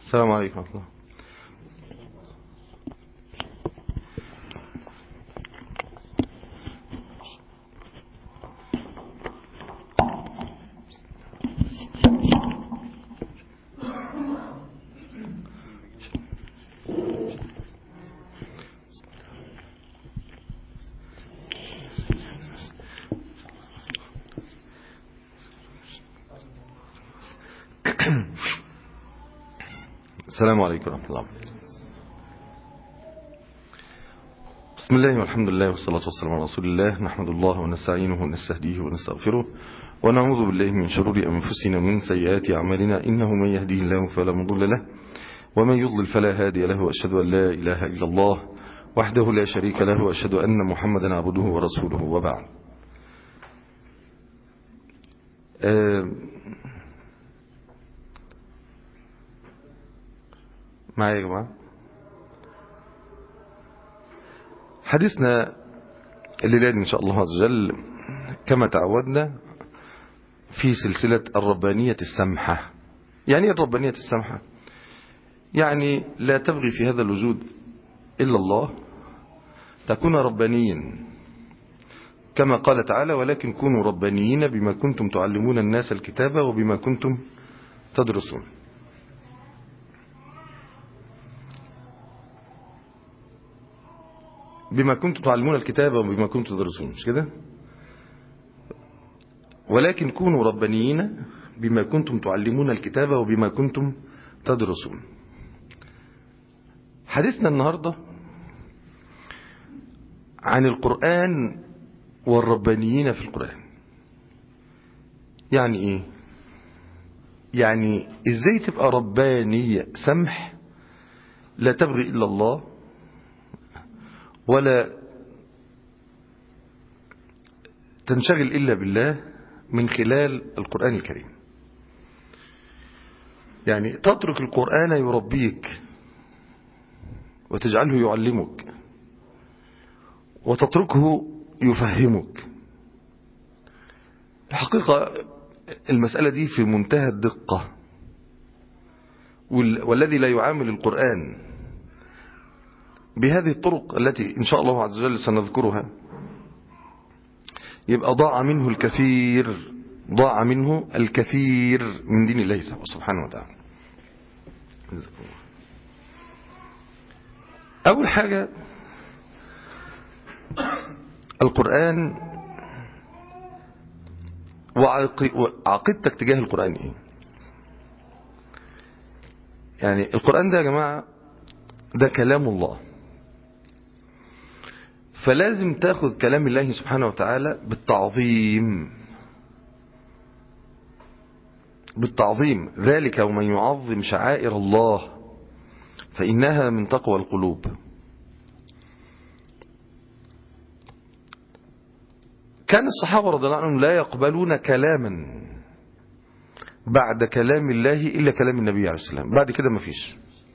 السلام عليكم ورحمة الله السلام عليكم ورحمة الله بسم الله والحمد لله والصلاة والسلام على رسول الله نحمد الله ونستعينه ونستهديه ونستغفره ونعوذ بالله من شرور أنفسنا ومن سيئات أعمالنا إنه من يهديه الله فلا مضل له ومن يضلل فلا هادي له وأشهد أن لا إله إلا الله وحده لا شريك له وأشهد أن محمدا عبده ورسوله وبعد أه معايا يا جماعة حديثنا الليلة إن شاء الله عز وجل كما تعودنا في سلسلة الربانية السمحة يعني الربانية السمحة يعني لا تبغي في هذا الوجود إلا الله تكون ربانيا كما قال تعالى ولكن كونوا ربانيين بما كنتم تعلمون الناس الكتاب وبما كنتم تدرسون بما كنتم تعلمون الكتاب وبما كنتم تدرسون مش كده ولكن كونوا ربانيين بما كنتم تعلمون الكتاب وبما كنتم تدرسون حديثنا النهاردة عن القرآن والربانيين في القرآن يعني ايه يعني ازاي تبقى ربانية سمح لا تبغي الا الله ولا تنشغل إلا بالله من خلال القرآن الكريم يعني تترك القرآن يربيك وتجعله يعلمك وتتركه يفهمك الحقيقة المسألة دي في منتهى الدقة والذي لا يعامل القرآن بهذه الطرق التي إن شاء الله عز وجل سنذكرها يبقى ضاع منه الكثير ضاع منه الكثير من دين الله سبحانه وتعالى أول حاجة القرآن وعقيدتك تجاه القرآن إيه يعني القرآن ده يا جماعة ده كلام الله فلازم تاخذ كلام الله سبحانه وتعالى بالتعظيم بالتعظيم ذلك ومن يعظم شعائر الله فإنها من تقوى القلوب كان الصحابة رضي الله عنهم لا يقبلون كلاما بعد كلام الله إلا كلام النبي عليه السلام بعد كده ما فيش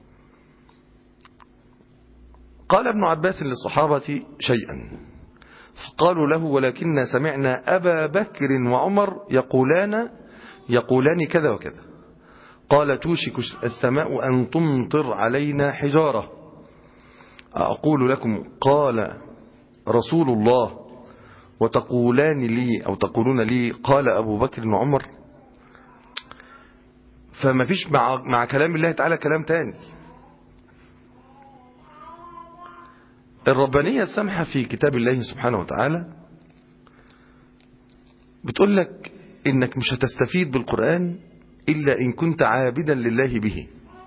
قال ابن عباس للصحابة شيئا فقالوا له ولكن سمعنا أبا بكر وعمر يقولان يقولان كذا وكذا قال توشك السماء أن تمطر علينا حجارة أقول لكم قال رسول الله وتقولان لي أو تقولون لي قال أبو بكر وعمر فما فيش مع, مع كلام الله تعالى كلام تاني الربانية السامحة في كتاب الله سبحانه وتعالى بتقول لك انك مش هتستفيد بالقرآن الا ان كنت عابدا لله به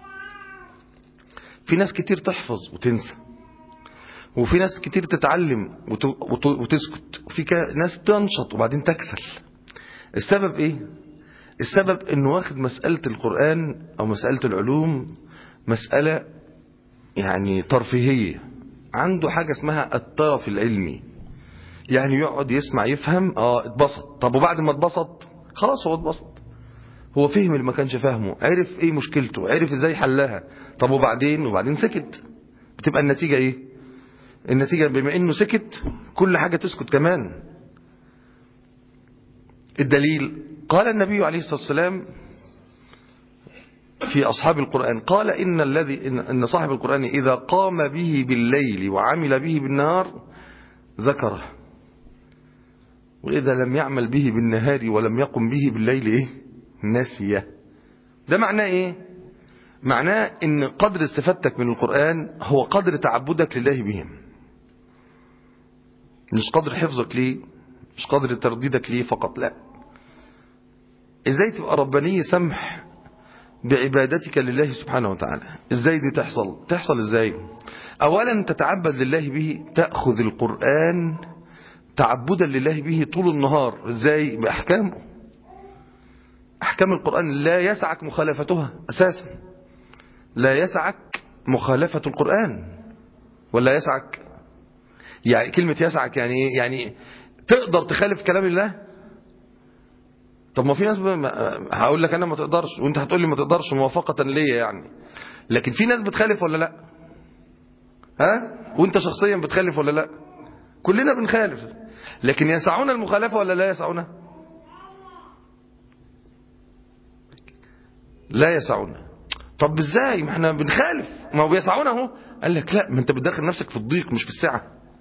في ناس كتير تحفظ وتنسى وفي ناس كتير تتعلم وتسكت وفي ناس تنشط وبعدين تكسل السبب ايه السبب انه واخد مسألة القرآن او مسألة العلوم مسألة يعني ترفيهية عنده حاجة اسمها الطرف العلمي يعني يقعد يسمع يفهم اه اتبسط طب وبعد ما اتبسط خلاص هو اتبسط هو فهم اللي ما كانش فاهمه عرف ايه مشكلته عرف ازاي حلها طب وبعدين وبعدين سكت بتبقى النتيجة ايه النتيجة بما انه سكت كل حاجة تسكت كمان الدليل قال النبي عليه الصلاة والسلام في أصحاب القرآن قال إن الذي إن إن صاحب القرآن إذا قام به بالليل وعمل به بالنهار ذكره وإذا لم يعمل به بالنهار ولم يقم به بالليل إيه نسيه ده معناه إيه معناه إن قدر استفادتك من القرآن هو قدر تعبدك لله به مش قدر حفظك ليه مش قدر ترديدك ليه فقط لا ازاي تبقى رباني سمح بعبادتك لله سبحانه وتعالى ازاي دي تحصل تحصل ازاي اولا تتعبد لله به تأخذ القرآن تعبدا لله به طول النهار ازاي باحكامه احكام القرآن لا يسعك مخالفتها اساسا لا يسعك مخالفة القرآن ولا يسعك يعني كلمة يسعك يعني ايه يعني تقدر تخالف كلام الله طب ما في ناس ب... هقول لك انا ما تقدرش وانت هتقول لي ما تقدرش موافقة ليا يعني لكن في ناس بتخالف ولا لا ها وانت شخصيا بتخالف ولا لا كلنا بنخالف لكن يسعون المخالفة ولا لا يسعون لا يسعون طب ازاي ما احنا بنخالف ما هو بيسعون اهو قال لك لا ما انت بتدخل نفسك في الضيق مش في السعه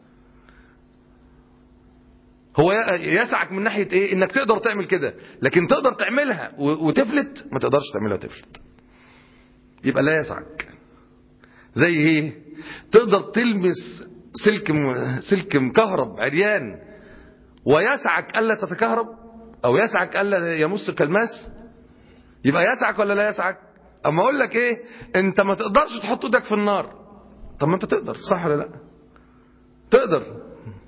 هو يسعك من ناحية ايه انك تقدر تعمل كده لكن تقدر تعملها وتفلت ما تقدرش تعملها وتفلت يبقى لا يسعك زي ايه تقدر تلمس سلك م... سلك مكهرب عريان ويسعك الا تتكهرب او يسعك الا يمسك الماس يبقى يسعك ولا لا يسعك اما اقول لك ايه انت ما تقدرش تحط ايدك في النار طب ما انت تقدر صح ولا لا تقدر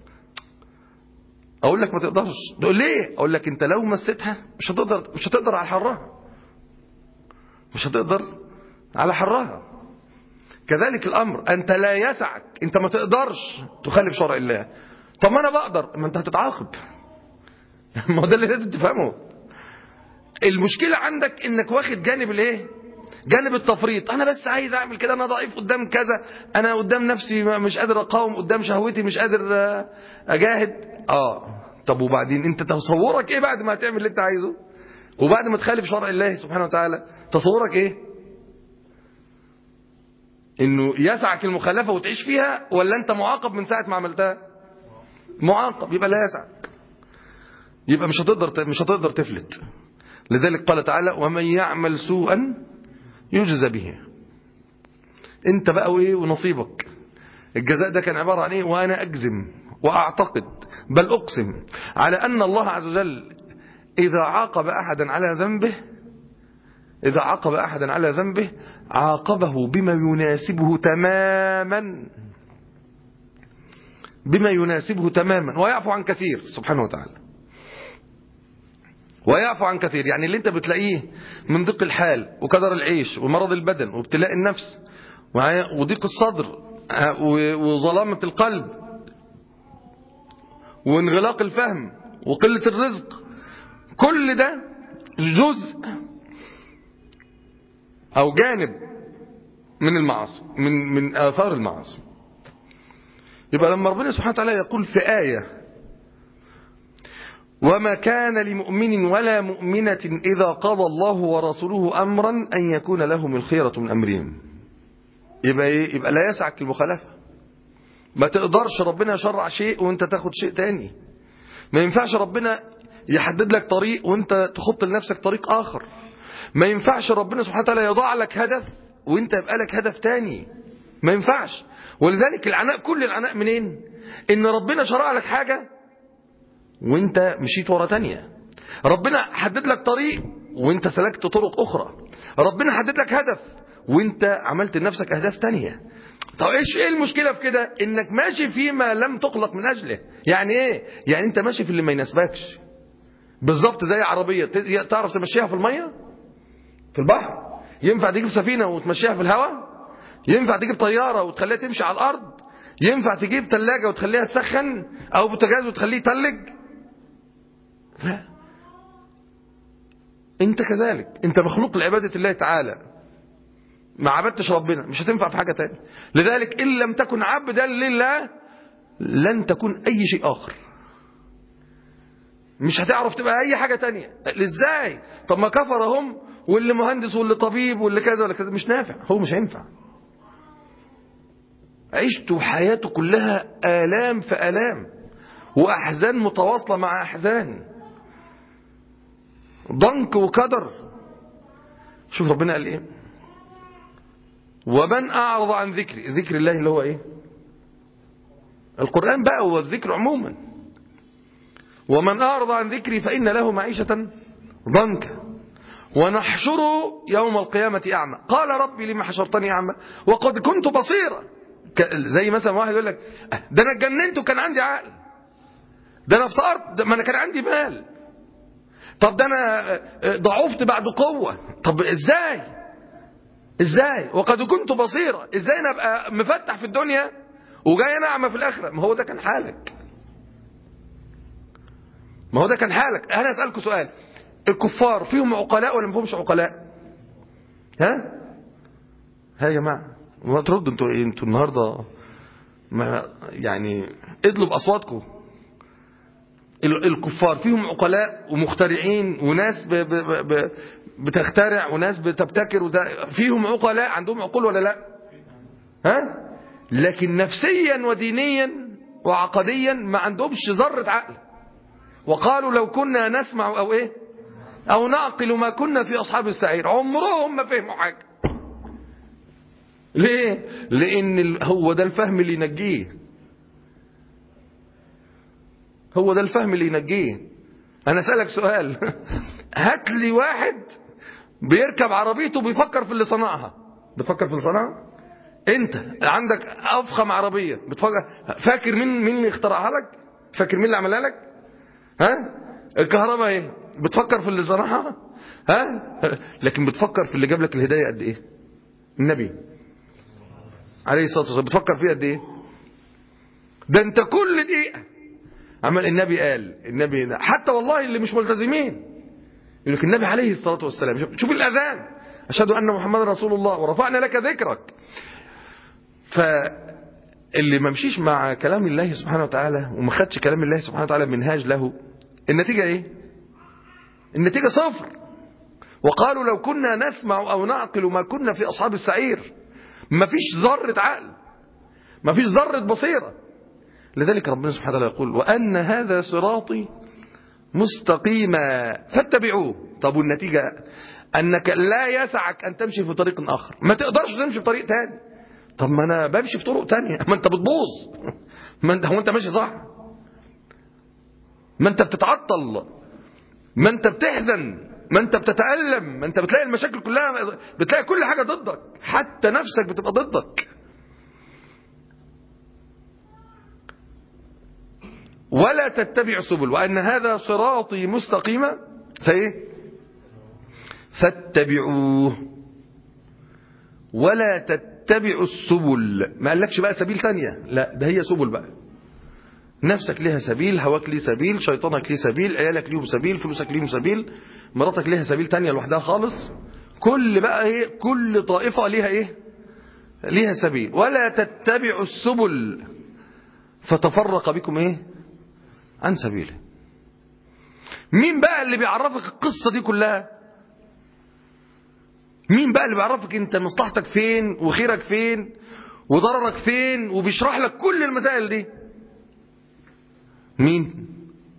اقول لك ما تقدرش تقول ليه اقول لك انت لو مسيتها مش هتقدر مش هتقدر على حرها مش هتقدر على حرها كذلك الامر انت لا يسعك انت ما تقدرش تخالف شرع الله طب ما انا بقدر ما انت هتتعاقب ما هو ده اللي لازم تفهمه المشكلة عندك انك واخد جانب الايه جانب التفريط انا بس عايز اعمل كده انا ضعيف قدام كذا انا قدام نفسي مش قادر اقاوم قدام شهوتي مش قادر اجاهد اه طب وبعدين انت تصورك ايه بعد ما هتعمل اللي انت عايزه وبعد ما تخالف شرع الله سبحانه وتعالى تصورك ايه انه يسعك المخالفة وتعيش فيها ولا انت معاقب من ساعة ما عملتها معاقب يبقى لا يسعك يبقى مش هتقدر مش هتقدر تفلت لذلك قال تعالى ومن يعمل سوءا يجزى به انت بقى وايه ونصيبك الجزاء ده كان عبارة عن ايه وانا اجزم واعتقد بل اقسم على ان الله عز وجل اذا عاقب احدا على ذنبه اذا عاقب احدا على ذنبه عاقبه بما يناسبه تماما بما يناسبه تماما ويعفو عن كثير سبحانه وتعالى ويعفو عن كثير يعني اللي انت بتلاقيه من ضيق الحال وكدر العيش ومرض البدن وابتلاء النفس وضيق الصدر وظلامة القلب وانغلاق الفهم وقلة الرزق كل ده جزء او جانب من المعاصي من من اثار المعاصي يبقى لما ربنا سبحانه وتعالى يقول في آية وما كان لمؤمن ولا مؤمنة إذا قضى الله ورسوله أمرا أن يكون لهم الخيرة من أمرهم يبقى إيه؟ يبقى لا يسعك المخالفة ما تقدرش ربنا يشرع شيء وانت تاخد شيء تاني ما ينفعش ربنا يحدد لك طريق وانت تخط لنفسك طريق آخر ما ينفعش ربنا سبحانه وتعالى يضع لك هدف وانت يبقى لك هدف تاني ما ينفعش ولذلك العناء كل العناء منين ان ربنا شرع لك حاجة وانت مشيت ورا تانية ربنا حدد لك طريق وانت سلكت طرق اخرى ربنا حدد لك هدف وانت عملت لنفسك اهداف تانية طب ايش ايه المشكلة في كده انك ماشي فيما لم تخلق من اجله يعني ايه يعني انت ماشي في اللي ما يناسبكش بالظبط زي عربية تعرف تمشيها في المية في البحر ينفع تجيب سفينة وتمشيها في الهواء ينفع تجيب طيارة وتخليها تمشي على الارض ينفع تجيب ثلاجة وتخليها تسخن او بوتاجاز وتخليه يتلج لا انت كذلك انت مخلوق لعبادة الله تعالى ما عبدتش ربنا مش هتنفع في حاجة تاني لذلك إن لم تكن عبدا لله لن تكون أي شيء آخر مش هتعرف تبقى اي حاجة تانية ازاي طب ما كفر هم واللي مهندس واللي طبيب واللي كذا واللي كذا مش نافع هو مش هينفع عشت حياته كلها آلام في آلام وأحزان متواصلة مع أحزان ضنك وكدر شوف ربنا قال ايه ومن أعرض عن ذكري ذكر الله اللي هو ايه القرآن بقى هو الذكر عموما ومن أعرض عن ذكري فإن له معيشة ضنكا ونحشره يوم القيامة أعمى قال ربي لما حشرتني أعمى وقد كنت بصيرا زي مثلا واحد يقول لك ده أنا اتجننت وكان عندي عقل ده أنا افتقرت ما أنا كان عندي مال طب ده أنا ضعفت بعد قوة طب إزاي إزاي وقد كنت بصيرا إزاي أنا أبقى مفتح في الدنيا وجاي أنا أعمى في الآخرة ما هو ده كان حالك ما هو ده كان حالك أنا أسألكم سؤال الكفار فيهم عقلاء ولا ما فيهمش عقلاء ها ها يا جماعه ما تردوا انتوا ايه انتوا النهارده ما يعني ادلوا باصواتكم الكفار فيهم عقلاء ومخترعين وناس ب ب ب بتخترع وناس بتبتكر وده فيهم عقلاء عندهم عقول ولا لا ها لكن نفسيا ودينيا وعقديا ما عندهمش ذره عقل وقالوا لو كنا نسمع او ايه أو نعقل ما كنا في أصحاب السعير عمرهم ما فهموا حاجة ليه؟ لأن هو ده الفهم اللي ينجيه هو ده الفهم اللي ينجيه أنا أسألك سؤال هات لي واحد بيركب عربيته بيفكر في اللي صنعها بتفكر في اللي صنعها انت عندك افخم عربيه بتفكر فاكر مين مين اللي اخترعها لك فاكر مين اللي عملها لك ها الكهرباء ايه بتفكر في اللي صنعها ها لكن بتفكر في اللي جاب لك الهدايه قد ايه النبي عليه الصلاه والسلام بتفكر فيه قد ايه ده انت كل دقيقه عمل النبي قال النبي حتى والله اللي مش ملتزمين يقول لك النبي عليه الصلاه والسلام شوف, شوف الاذان اشهد ان محمد رسول الله ورفعنا لك ذكرك فاللي ما مشيش مع كلام الله سبحانه وتعالى وما خدش كلام الله سبحانه وتعالى منهاج له النتيجه ايه النتيجة صفر وقالوا لو كنا نسمع أو نعقل ما كنا في أصحاب السعير ما فيش ذرة عقل ما فيش ذرة بصيرة لذلك ربنا سبحانه وتعالى يقول وأن هذا صراطي مستقيما فاتبعوه طب والنتيجة أنك لا يسعك أن تمشي في طريق آخر ما تقدرش تمشي في طريق تاني طب ما أنا بمشي في طرق تانية ما أنت بتبوظ ما أنت هو أنت ماشي صح ما أنت بتتعطل ما انت بتحزن ما انت بتتألم ما انت بتلاقي المشاكل كلها بتلاقي كل حاجة ضدك حتى نفسك بتبقى ضدك ولا تتبع سبل وأن هذا صراطي مستقيما فايه فاتبعوه ولا تتبعوا السبل ما قالكش بقى سبيل تانية لا ده هي سبل بقى نفسك ليها سبيل هواك ليه سبيل شيطانك ليه سبيل عيالك ليهم سبيل فلوسك ليهم سبيل مراتك ليها سبيل تانية لوحدها خالص كل بقى ايه كل طائفة ليها ايه ليها سبيل ولا تتبعوا السبل فتفرق بكم ايه عن سبيله مين بقى اللي بيعرفك القصة دي كلها مين بقى اللي بيعرفك انت مصلحتك فين وخيرك فين وضررك فين وبيشرح لك كل المسائل دي مين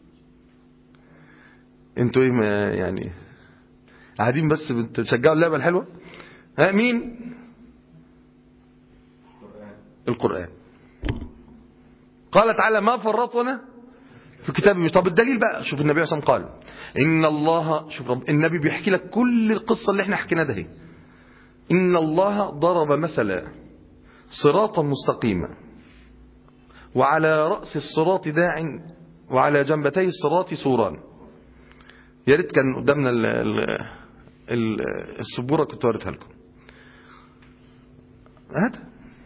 انتوا ايه ما يعني قاعدين بس بتشجعوا اللعبه الحلوه ها مين القران قال تعالى ما فرطنا في كتاب طب الدليل بقى شوف النبي عليه الصلاه قال ان الله شوف رب النبي بيحكي لك كل القصه اللي احنا حكيناها ده ان الله ضرب مثلا صراطا مستقيما وعلى رأس الصراط داع وعلى جنبتي الصراط سوران يا ريت كان قدامنا ال ال ال السبورة كنت وريتها لكم هات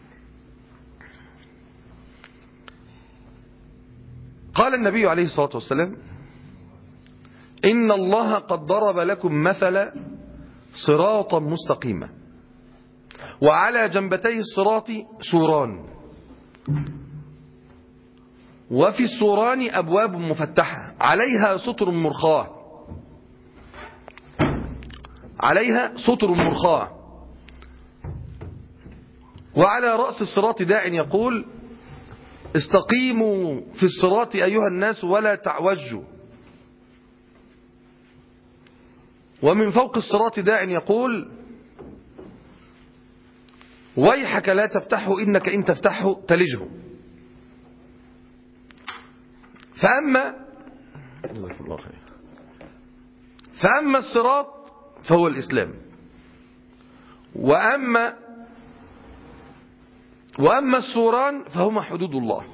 قال النبي عليه الصلاة والسلام إن الله قد ضرب لكم مثل صراطا مستقيما وعلى جنبتي الصراط سوران وفي السوران أبواب مفتحة عليها سطر مرخاه عليها سطر مرخاه وعلى رأس الصراط داع يقول استقيموا في الصراط أيها الناس ولا تعوجوا ومن فوق الصراط داع يقول ويحك لا تفتحه إنك إن تفتحه تلجه فأما جزاكم الله خير فأما الصراط فهو الإسلام وأما وأما السوران فهما حدود الله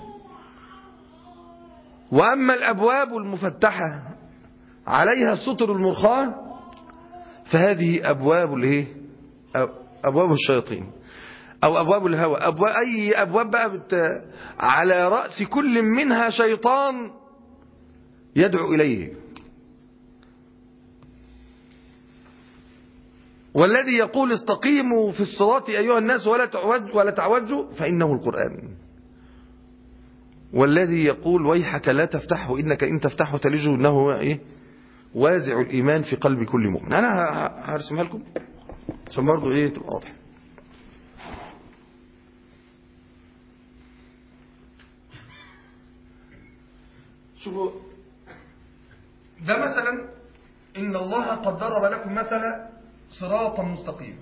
وأما الأبواب المفتحة عليها السطر المرخاة فهذه أبواب الايه أبواب الشياطين أو أبواب الهوى أبواب أي أبواب بقى بت... على رأس كل منها شيطان يدعو إليه والذي يقول استقيموا في الصراط أيها الناس ولا تعوج ولا تعوجوا فإنه القرآن والذي يقول ويحك لا تفتحه إنك إن تفتحه تلجه إنه هو إيه وازع الإيمان في قلب كل مؤمن أنا هرسمها لكم عشان برضه إيه تبقى واضح شوفوا ده مثلا إن الله قد ضرب لكم مثلا صراطا مستقيما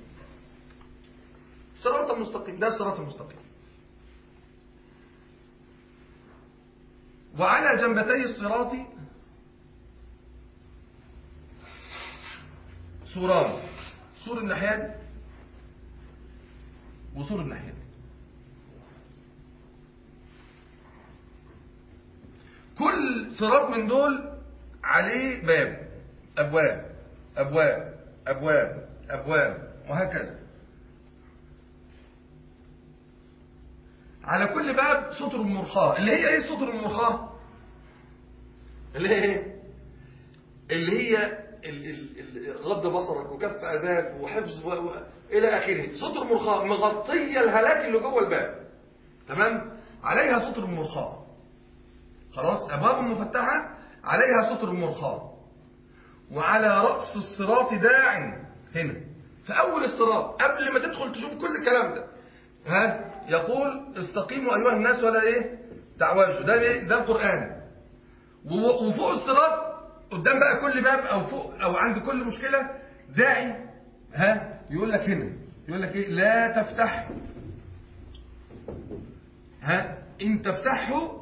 صراطا مستقيم ده صراط مستقيم وعلى جنبتي الصراط سوران سور الناحية دي وسور الناحية دي كل صراط من دول عليه باب أبواب أبواب أبواب أبواب وهكذا على كل باب سطر مرخاة اللي هي ايه سطر المرخاة اللي هي ايه اللي هي ال- ال- ال- غض بصرك وكف أذاك وحفظ و... و... إلى آخره سطر مرخاة مغطية الهلاك اللي جوه الباب تمام عليها سطر مرخاة خلاص أبواب مفتحة عليها سطر مرخاة وعلى رأس الصراط داع هنا في أول الصراط قبل ما تدخل تشوف كل الكلام ده ها يقول استقيموا أيها الناس ولا إيه تعوجوا ده إيه ده القرآن و- وفوق الصراط قدام بقى كل باب أو فوق أو عند كل مشكلة داعي ها يقول لك هنا يقول لك إيه لا تفتح ها إن تفتحه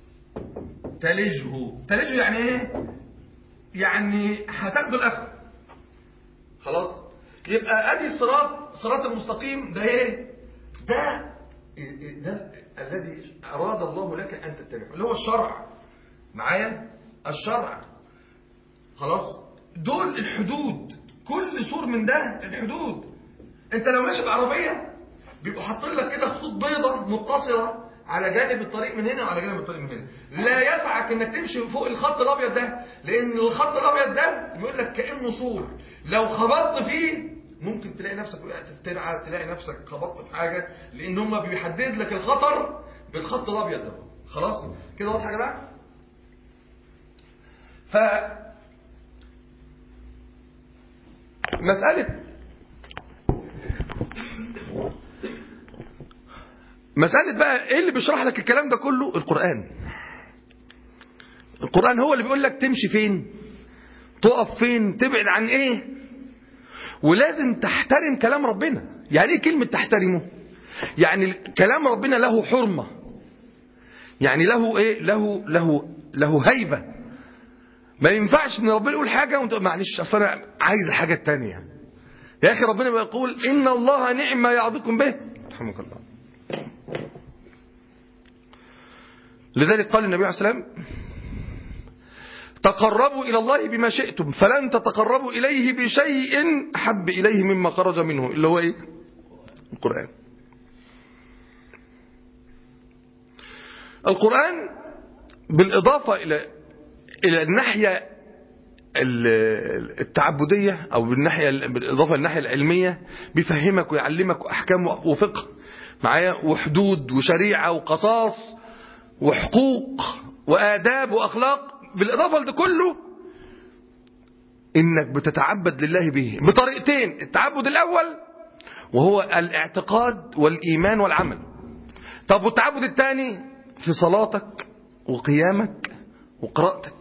تلجه تلجه يعني إيه يعني هتاخدوا الاخر خلاص يبقى ادي الصراط صراط المستقيم ده ايه ده ده الذي اراد الله لك ان تتبعه اللي هو الشرع معايا الشرع خلاص دول الحدود كل سور من ده الحدود انت لو ماشي بعربيه بيبقوا حاطين لك كده خطوط بيضة متصلة على جانب الطريق من هنا وعلى جانب الطريق من هنا لا يسعك انك تمشي فوق الخط الابيض ده لان الخط الابيض ده يقول لك كانه سور لو خبطت فيه ممكن تلاقي نفسك وقعت في ترعه تلاقي نفسك خبطت في حاجه لان هم بيحدد لك الخطر بالخط الابيض ده خلاص كده واضح يا جماعه ف مساله مسألة بقى ايه اللي بيشرح لك الكلام ده كله القرآن القرآن هو اللي بيقول لك تمشي فين تقف فين تبعد عن ايه ولازم تحترم كلام ربنا يعني ايه كلمة تحترمه يعني كلام ربنا له حرمة يعني له ايه له له له هيبة ما ينفعش ان ربنا يقول حاجة وانت معلش اصل انا عايز الحاجة التانية يا اخي ربنا بيقول ان الله نعم ما يعظكم به رحمك الله لذلك قال النبي عليه الصلاة والسلام تقربوا إلى الله بما شئتم فلن تتقربوا إليه بشيء أحب إليه مما خرج منه اللي هو إيه القرآن القرآن بالإضافة إلى إلى الناحية التعبدية أو بالناحية بالإضافة للناحية العلمية بيفهمك ويعلمك أحكام وفقه معايا وحدود وشريعة وقصاص وحقوق وآداب وأخلاق بالاضافه لده كله انك بتتعبد لله به بطريقتين التعبد الاول وهو الاعتقاد والايمان والعمل طب والتعبد الثاني في صلاتك وقيامك وقراءتك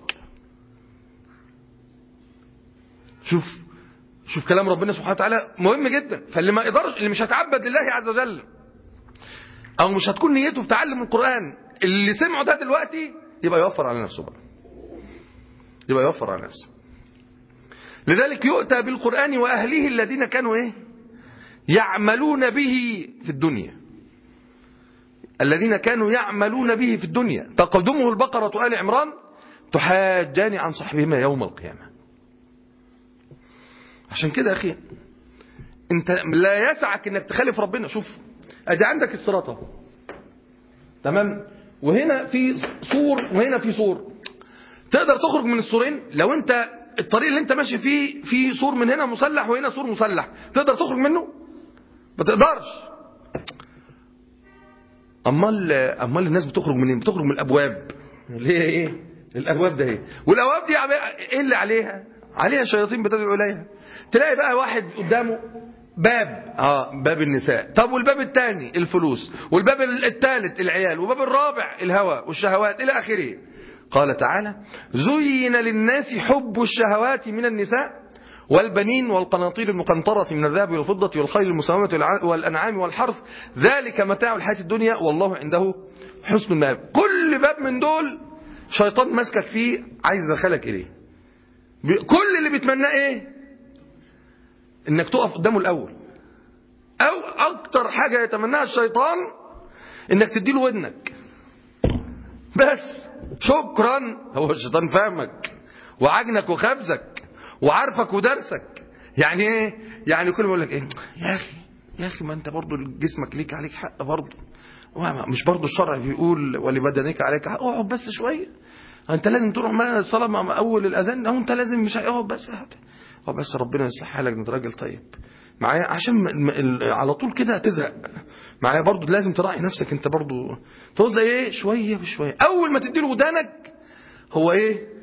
شوف شوف كلام ربنا سبحانه وتعالى مهم جدا فاللي ما يقدرش اللي مش هيتعبد لله عز وجل او مش هتكون نيته في تعلم القرآن اللي سمعه ده دلوقتي يبقى يوفر على نفسه بقى يبقى يوفر على نفسه لذلك يؤتى بالقرآن وأهله الذين كانوا إيه يعملون به في الدنيا الذين كانوا يعملون به في الدنيا تقدمه البقرة آل عمران تحاجان عن صاحبهما يوم القيامة عشان كده يا أخي انت لا يسعك انك تخالف ربنا شوف ادي عندك الصراط اهو تمام وهنا في سور وهنا في سور تقدر تخرج من السورين لو انت الطريق اللي انت ماشي فيه في سور من هنا مسلح وهنا سور مسلح تقدر تخرج منه ما تقدرش امال امال الناس بتخرج منين بتخرج من الابواب اللي هي ايه الابواب ده ايه والابواب دي ايه اللي عليها عليها شياطين بتدعو اليها تلاقي بقى واحد قدامه باب اه باب النساء طب والباب الثاني الفلوس والباب الثالث العيال والباب الرابع الهوى والشهوات الى اخره قال تعالى زين للناس حب الشهوات من النساء والبنين والقناطير المقنطرة من الذهب والفضة والخيل المسومة والأنعام والحرث ذلك متاع الحياة الدنيا والله عنده حسن المآب كل باب من دول شيطان ماسكك فيه عايز يدخلك إليه كل اللي بيتمناه إيه إنك تقف قدامه الأول أو أكتر حاجة يتمناها الشيطان إنك تديله ودنك بس شكرا هو الشيطان فاهمك وعجنك وخبزك وعارفك ودرسك يعني ايه يعني كل ما يقول لك ايه يا اخي يا اخي ما انت برضه جسمك ليك عليك حق برضه مش برضه الشرع بيقول ولبدنك عليك حق اقعد بس شويه انت لازم تروح ما الصلاه مع اول الاذان او انت لازم مش اقعد بس اقعد بس ربنا يصلح حالك انت راجل طيب معايا عشان على طول كده هتزهق معايا برضه لازم تراعي نفسك انت برضه توزع ايه شويه بشويه اول ما تديله ودانك هو ايه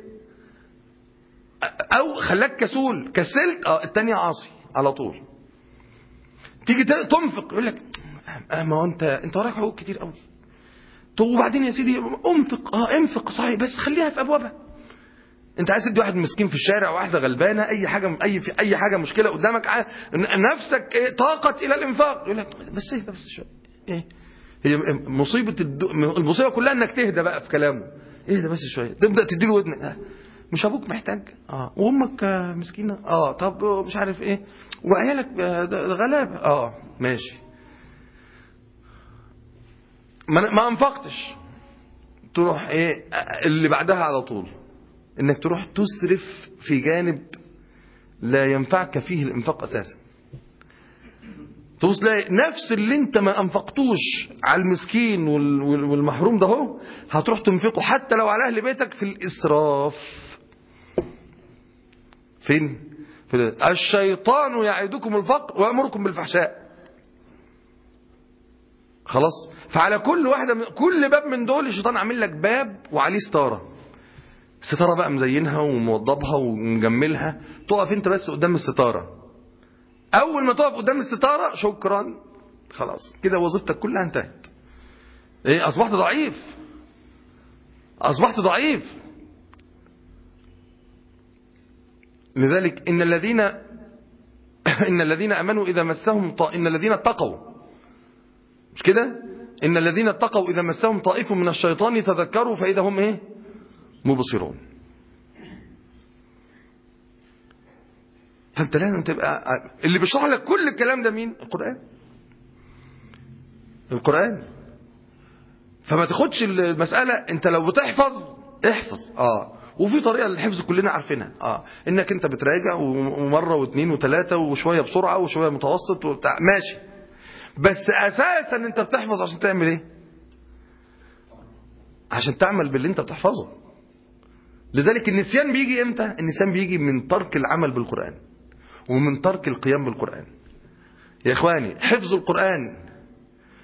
او خلاك كسول كسلت اه التانية عاصي على طول تيجي تنفق يقول لك اه ما هو انت انت وراك حقوق كتير قوي طب وبعدين يا سيدي انفق اه انفق صحيح بس خليها في ابوابها انت عايز تدي واحد مسكين في الشارع واحده غلبانه اي حاجه اي في اي حاجه مشكله قدامك نفسك ايه طاقت الى الانفاق يقول لك بس اهدى بس شويه ايه هي مصيبه الدو... المصيبه كلها انك تهدى بقى في كلامه اهدى بس شويه تبدا تديله ودنك اه. مش ابوك محتاج اه وامك مسكينه اه طب مش عارف ايه وعيالك غلابه اه ماشي ما, ما انفقتش تروح ايه اللي بعدها على طول انك تروح تسرف في جانب لا ينفعك فيه الانفاق اساسا تبص تلاقي نفس اللي انت ما انفقتوش على المسكين والمحروم ده هو هتروح تنفقه حتى لو على اهل بيتك في الاسراف فين في الشيطان يعدكم الفقر ويأمركم بالفحشاء خلاص فعلى كل واحدة من كل باب من دول الشيطان عامل لك باب وعليه ستارة الستارة بقى مزينها وموضبها ومجملها تقف انت بس قدام الستارة اول ما تقف قدام الستارة شكرا خلاص كده وظيفتك كلها انتهت ايه اصبحت ضعيف اصبحت ضعيف لذلك إن الذين إن الذين أمنوا إذا مسهم طا... إن الذين اتقوا مش كده إن الذين اتقوا إذا مسهم طائف من الشيطان تذكروا فإذا هم إيه مبصرون فأنت لازم تبقى اللي بيشرح لك كل الكلام ده مين القرآن القرآن فما تاخدش المسألة أنت لو بتحفظ احفظ اه وفي طريقة للحفظ كلنا عارفينها اه انك انت بتراجع ومرة واثنين وثلاثة وشوية بسرعة وشوية متوسط وبتاع ماشي بس اساسا انت بتحفظ عشان تعمل ايه عشان تعمل باللي انت بتحفظه لذلك النسيان بيجي امتى النسيان بيجي من ترك العمل بالقرآن ومن ترك القيام بالقرآن يا اخواني حفظ القرآن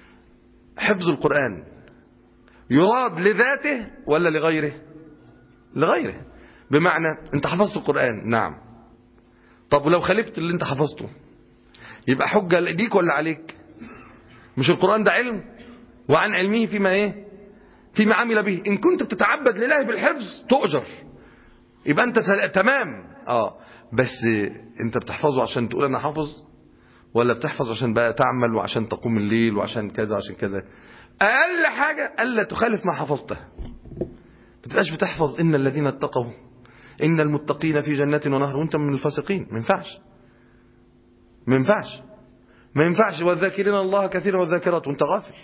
حفظ القرآن يراد لذاته ولا لغيره لغيره بمعنى انت حفظت القرآن نعم طب ولو خالفت اللي انت حفظته يبقى حجة ليك ولا عليك مش القرآن ده علم وعن علمه فيما ايه فيما عمل به ان كنت بتتعبد لله بالحفظ تؤجر يبقى انت سل... تمام اه بس انت بتحفظه عشان تقول انا حافظ ولا بتحفظ عشان بقى تعمل وعشان تقوم الليل وعشان كذا وعشان كذا اقل حاجة الا تخالف ما حفظته ما تبقاش بتحفظ ان الذين اتقوا ان المتقين في جنات ونهر وانت من الفاسقين ما ينفعش ما ينفعش ما ينفعش والذاكرين الله كثيرا والذاكرات وانت غافل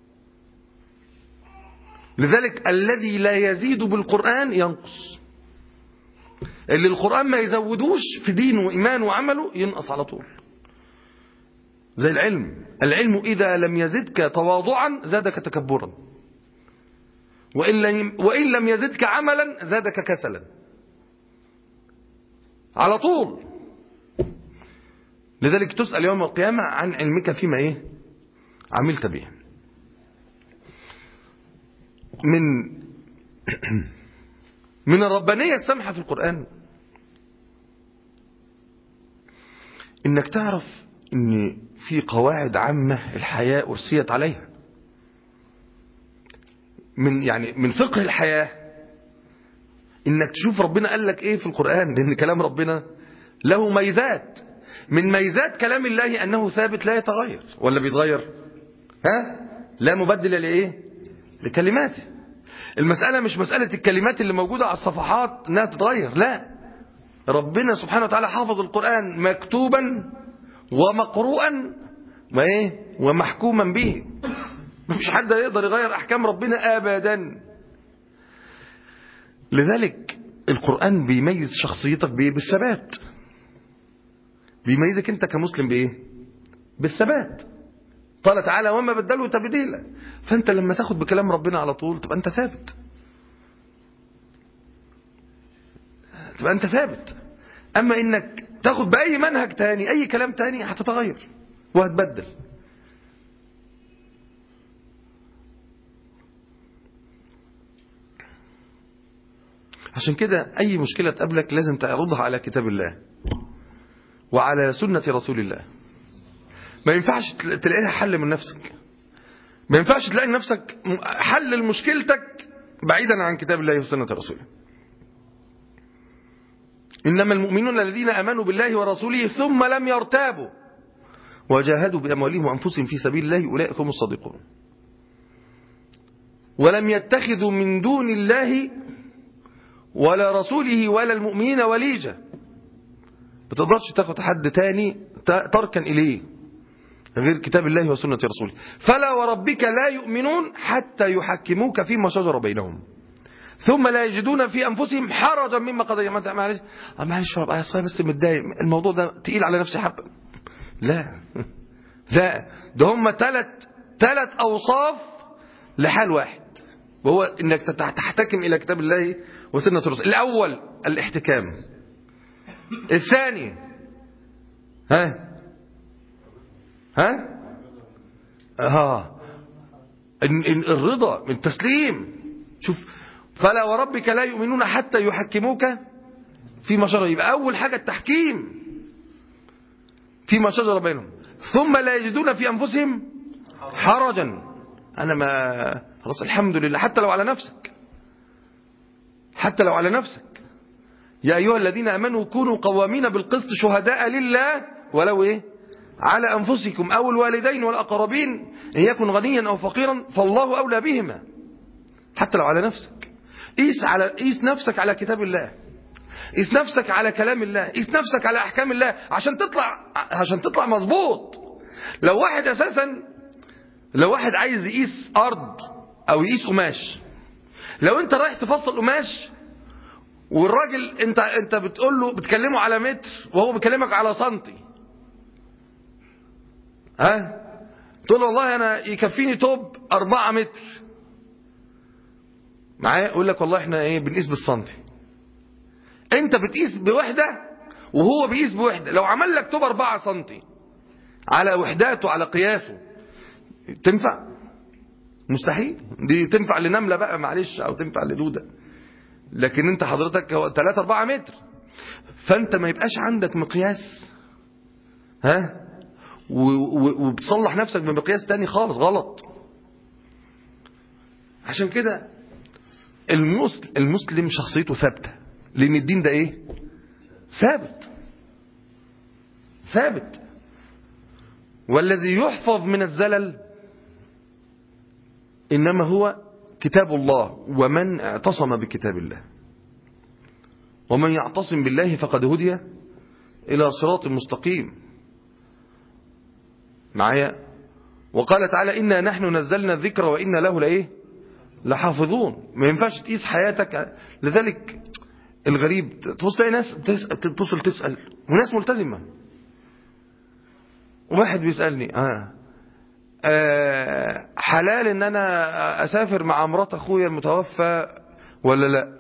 لذلك الذي لا يزيد بالقرآن ينقص اللي القرآن ما يزودوش في دينه وإيمانه وعمله ينقص على طول زي العلم العلم إذا لم يزدك تواضعا زادك تكبرا وإن لم, وإن لم يزدك عملا زادك كسلا على طول لذلك تسأل يوم القيامة عن علمك فيما إيه عملت به من من الربانية السامحة في القرآن إنك تعرف إن في قواعد عامة الحياة أرسيت عليها من يعني من فقه الحياة إنك تشوف ربنا قال لك إيه في القرآن لأن كلام ربنا له ميزات من ميزات كلام الله أنه ثابت لا يتغير ولا بيتغير ها لا مبدل لإيه لكلماته المسألة مش مسألة الكلمات اللي موجودة على الصفحات انها تتغير لا ربنا سبحانه وتعالى حافظ القرآن مكتوبا ومقروءا وايه ومحكوما به مفيش حد يقدر يغير احكام ربنا ابدا لذلك القرآن بيميز شخصيتك بايه بالثبات بيميزك انت كمسلم بايه بالثبات قال تعالى وما بدلوا تبديلا فانت لما تاخد بكلام ربنا على طول تبقى انت ثابت تبقى انت ثابت اما انك تاخد باي منهج تاني اي كلام تاني هتتغير وهتبدل عشان كده اي مشكلة تقابلك لازم تعرضها على كتاب الله وعلى سنة رسول الله ما ينفعش تلاقي لها حل من نفسك ما ينفعش تلاقي نفسك حل لمشكلتك بعيدا عن كتاب الله وسنة رسوله إنما المؤمنون الذين أمنوا بالله ورسوله ثم لم يرتابوا وجاهدوا بأموالهم وأنفسهم في سبيل الله أولئك هم الصادقون ولم يتخذوا من دون الله ولا رسوله ولا المؤمنين وليجة بتقدرش تاخد حد تاني تركن إليه غير كتاب الله وسنة رسوله فلا وربك لا يؤمنون حتى يحكموك فيما شجر بينهم ثم لا يجدون في أنفسهم حرجا مما قضي معلش معلش رب أنا بس متضايق الموضوع ده تقيل على نفسي حبة لا لا ده هم ثلاث ثلاث أوصاف لحال واحد وهو انك تحتكم الى كتاب الله وسنة الرسول الاول الاحتكام الثاني ها ها ها الرضا التسليم شوف فلا وربك لا يؤمنون حتى يحكموك فيما شجر يبقى اول حاجه التحكيم فيما شجر بينهم ثم لا يجدون في انفسهم حرجا انا ما خلاص الحمد لله حتى لو على نفسك حتى لو على نفسك يا ايها الذين امنوا كونوا قوامين بالقسط شهداء لله ولو ايه على أنفسكم أو الوالدين والأقربين إن يكن غنيا أو فقيرا فالله أولى بهما حتى لو على نفسك قيس على قيس نفسك على كتاب الله قيس نفسك على كلام الله قيس نفسك على أحكام الله عشان تطلع عشان تطلع مظبوط لو واحد أساسا لو واحد عايز يقيس أرض أو يقيس قماش لو أنت رايح تفصل قماش والراجل انت انت بتقول له بتكلمه على متر وهو بيكلمك على سنتي ها تقول له والله انا يكفيني توب أربعة متر معايا يقول لك والله احنا ايه بنقيس بالسنتي انت بتقيس بوحدة وهو بيقيس بوحدة لو عمل لك توب أربعة سنتي على وحداته على قياسه تنفع مستحيل دي تنفع لنملة بقى معلش او تنفع لدودة لكن انت حضرتك هو 3 4 متر فانت ما يبقاش عندك مقياس ها و- و- وبتصلح نفسك بمقياس تاني خالص غلط عشان كده المسلم, المسلم شخصيته ثابته لان الدين ده ايه ثابت ثابت والذي يحفظ من الزلل إنما هو كتاب الله ومن اعتصم بكتاب الله ومن يعتصم بالله فقد هدي إلى صراط مستقيم معايا وقال تعالى إنا نحن نزلنا الذكر وإنا له لإيه لحافظون ما ينفعش تقيس حياتك لذلك الغريب تبص تلاقي ناس تسأل تتصل تسأل وناس ملتزمة واحد بيسألني آه. آه حلال ان انا اسافر مع مرات اخويا المتوفى ولا لا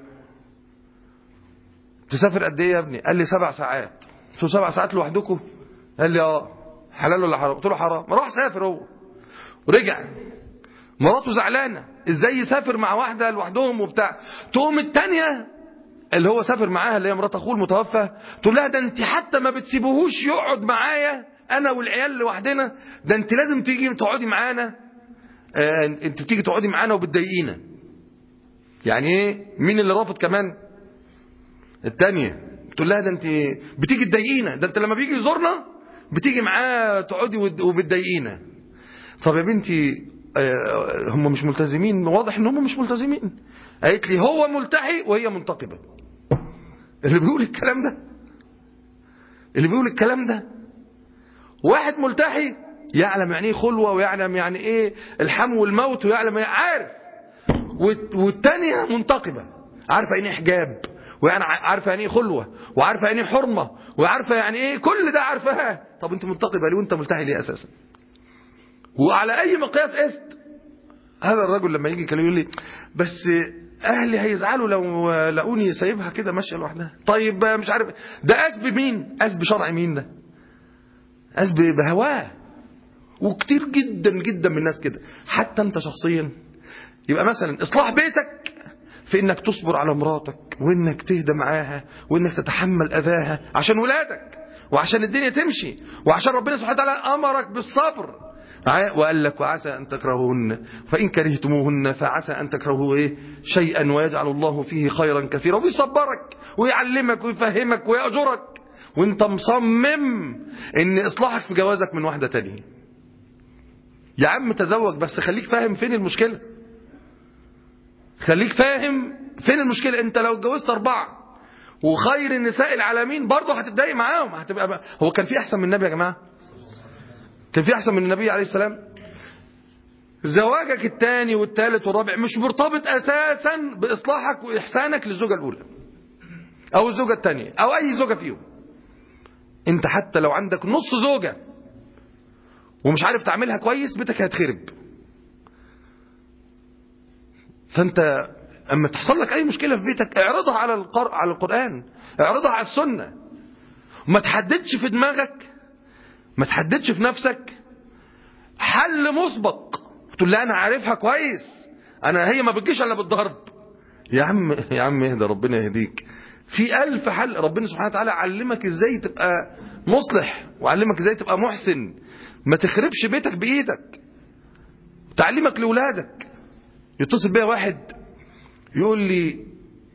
تسافر قد ايه يا ابني قال لي سبع ساعات قلت له سبع ساعات لوحدكم قال لي اه حلال ولا حرام قلت له حرام راح سافر هو ورجع مراته زعلانه ازاي يسافر مع واحده لوحدهم وبتاع تقوم التانية اللي هو سافر معاها اللي هي مرات اخوه المتوفى تقول لها ده انت حتى ما بتسيبوهوش يقعد معايا انا والعيال لوحدنا ده انت لازم تيجي تقعدي معانا آه انت بتيجي تقعدي معانا وبتضايقينا يعني ايه مين اللي رافض كمان التانية تقول لها ده انت بتيجي تضايقينا ده انت لما بيجي يزورنا بتيجي معاه تقعدي وبتضايقينا طب يا بنتي آه هم مش ملتزمين واضح ان هم مش ملتزمين قالت لي هو ملتحي وهي منتقبه اللي بيقول الكلام ده اللي بيقول الكلام ده واحد ملتحي يعلم يعني ايه خلوه ويعلم يعني ايه الحم والموت ويعلم يعني عارف والتانية منتقبه عارفه يعني ايه حجاب ويعني عارفه يعني ايه خلوه وعارفه يعني ايه حرمه وعارفه يعني ايه كل ده عارفاها طب انت منتقبه ليه وانت ملتحي ليه اساسا وعلى اي مقياس قست هذا الرجل لما يجي كان يقول لي بس اهلي هيزعلوا لو لقوني سايبها كده ماشيه لوحدها طيب مش عارف ده قاس بمين قاس بشرع مين ده قاس بهواه وكتير جدا جدا من الناس كده حتى انت شخصيا يبقى مثلا اصلاح بيتك في انك تصبر على مراتك وانك تهدى معاها وانك تتحمل اذاها عشان ولادك وعشان الدنيا تمشي وعشان ربنا سبحانه وتعالى امرك بالصبر وقال لك وعسى ان تكرهوهن فان كرهتموهن فعسى ان تكرهوا ايه شيئا ويجعل الله فيه خيرا كثيرا ويصبرك ويعلمك ويفهمك ويأجرك وانت مصمم ان اصلاحك في جوازك من واحدة تانية يا عم تزوج بس خليك فاهم فين المشكلة خليك فاهم فين المشكلة انت لو اتجوزت اربعة وخير النساء العالمين برضه هتتضايق معاهم هتبقى بقى. هو كان في احسن من النبي يا جماعة كان في احسن من النبي عليه السلام زواجك الثاني والثالث والرابع مش مرتبط اساسا باصلاحك واحسانك للزوجة الاولى او الزوجة الثانية او اي زوجة فيهم انت حتى لو عندك نص زوجة ومش عارف تعملها كويس بيتك هيتخرب فانت اما تحصل لك اي مشكلة في بيتك اعرضها على القر... على القرآن اعرضها على السنة وما تحددش في دماغك ما تحددش في نفسك حل مسبق تقول لا انا عارفها كويس انا هي ما بتجيش الا بالضرب يا عم يا عم اهدى ربنا يهديك في ألف حل ربنا سبحانه وتعالى علمك ازاي تبقى مصلح وعلمك ازاي تبقى محسن ما تخربش بيتك بإيدك تعلمك لأولادك يتصل بيا واحد يقول لي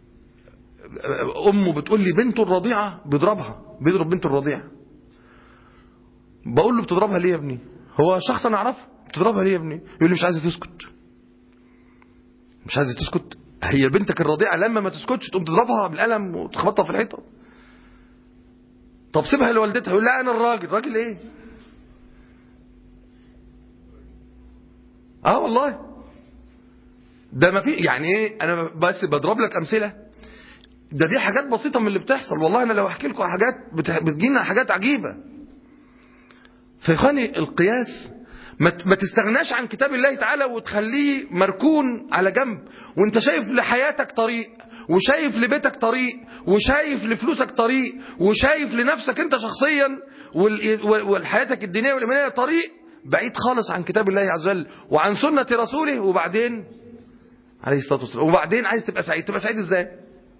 أمه بتقول لي بنته الرضيعة بيضربها بيضرب بنته الرضيعة بقول له بتضربها ليه يا ابني هو شخص أنا أعرفه بتضربها ليه يا ابني يقول لي مش عايزة تسكت مش عايزة تسكت هي بنتك الرضيعة لما ما تسكتش تقوم تضربها بالقلم وتخبطها في الحيطة طب سيبها لوالدتها يقول لا انا الراجل راجل ايه اه والله ده ما في يعني ايه انا بس بضرب لك امثله ده دي حاجات بسيطه من اللي بتحصل والله انا لو احكي لكم حاجات بتجينا حاجات عجيبه فيخاني القياس ما تستغناش عن كتاب الله تعالى وتخليه مركون على جنب وانت شايف لحياتك طريق وشايف لبيتك طريق وشايف لفلوسك طريق وشايف لنفسك انت شخصيا وحياتك الدينية والإيمانية طريق بعيد خالص عن كتاب الله عز وجل وعن سنة رسوله وبعدين عليه الصلاة والسلام وبعدين عايز تبقى سعيد تبقى سعيد ازاي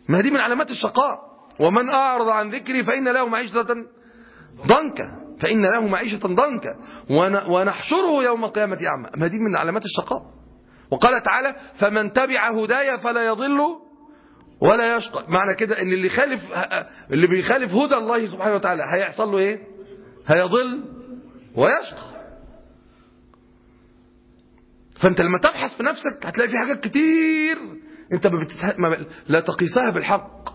ما دي من علامات الشقاء ومن أعرض عن ذكري فإن له معيشة ضنكا فإن له معيشة ضنكا ونحشره يوم القيامة أعمى ما دي من علامات الشقاء وقال تعالى فمن تبع هدايا فلا يضل ولا يشقى معنى كده ان اللي خالف اللي بيخالف هدى الله سبحانه وتعالى هيحصل له ايه هيضل ويشقى فانت لما تبحث في نفسك هتلاقي في حاجات كتير انت ما بتسه... ما ب... لا تقيسها بالحق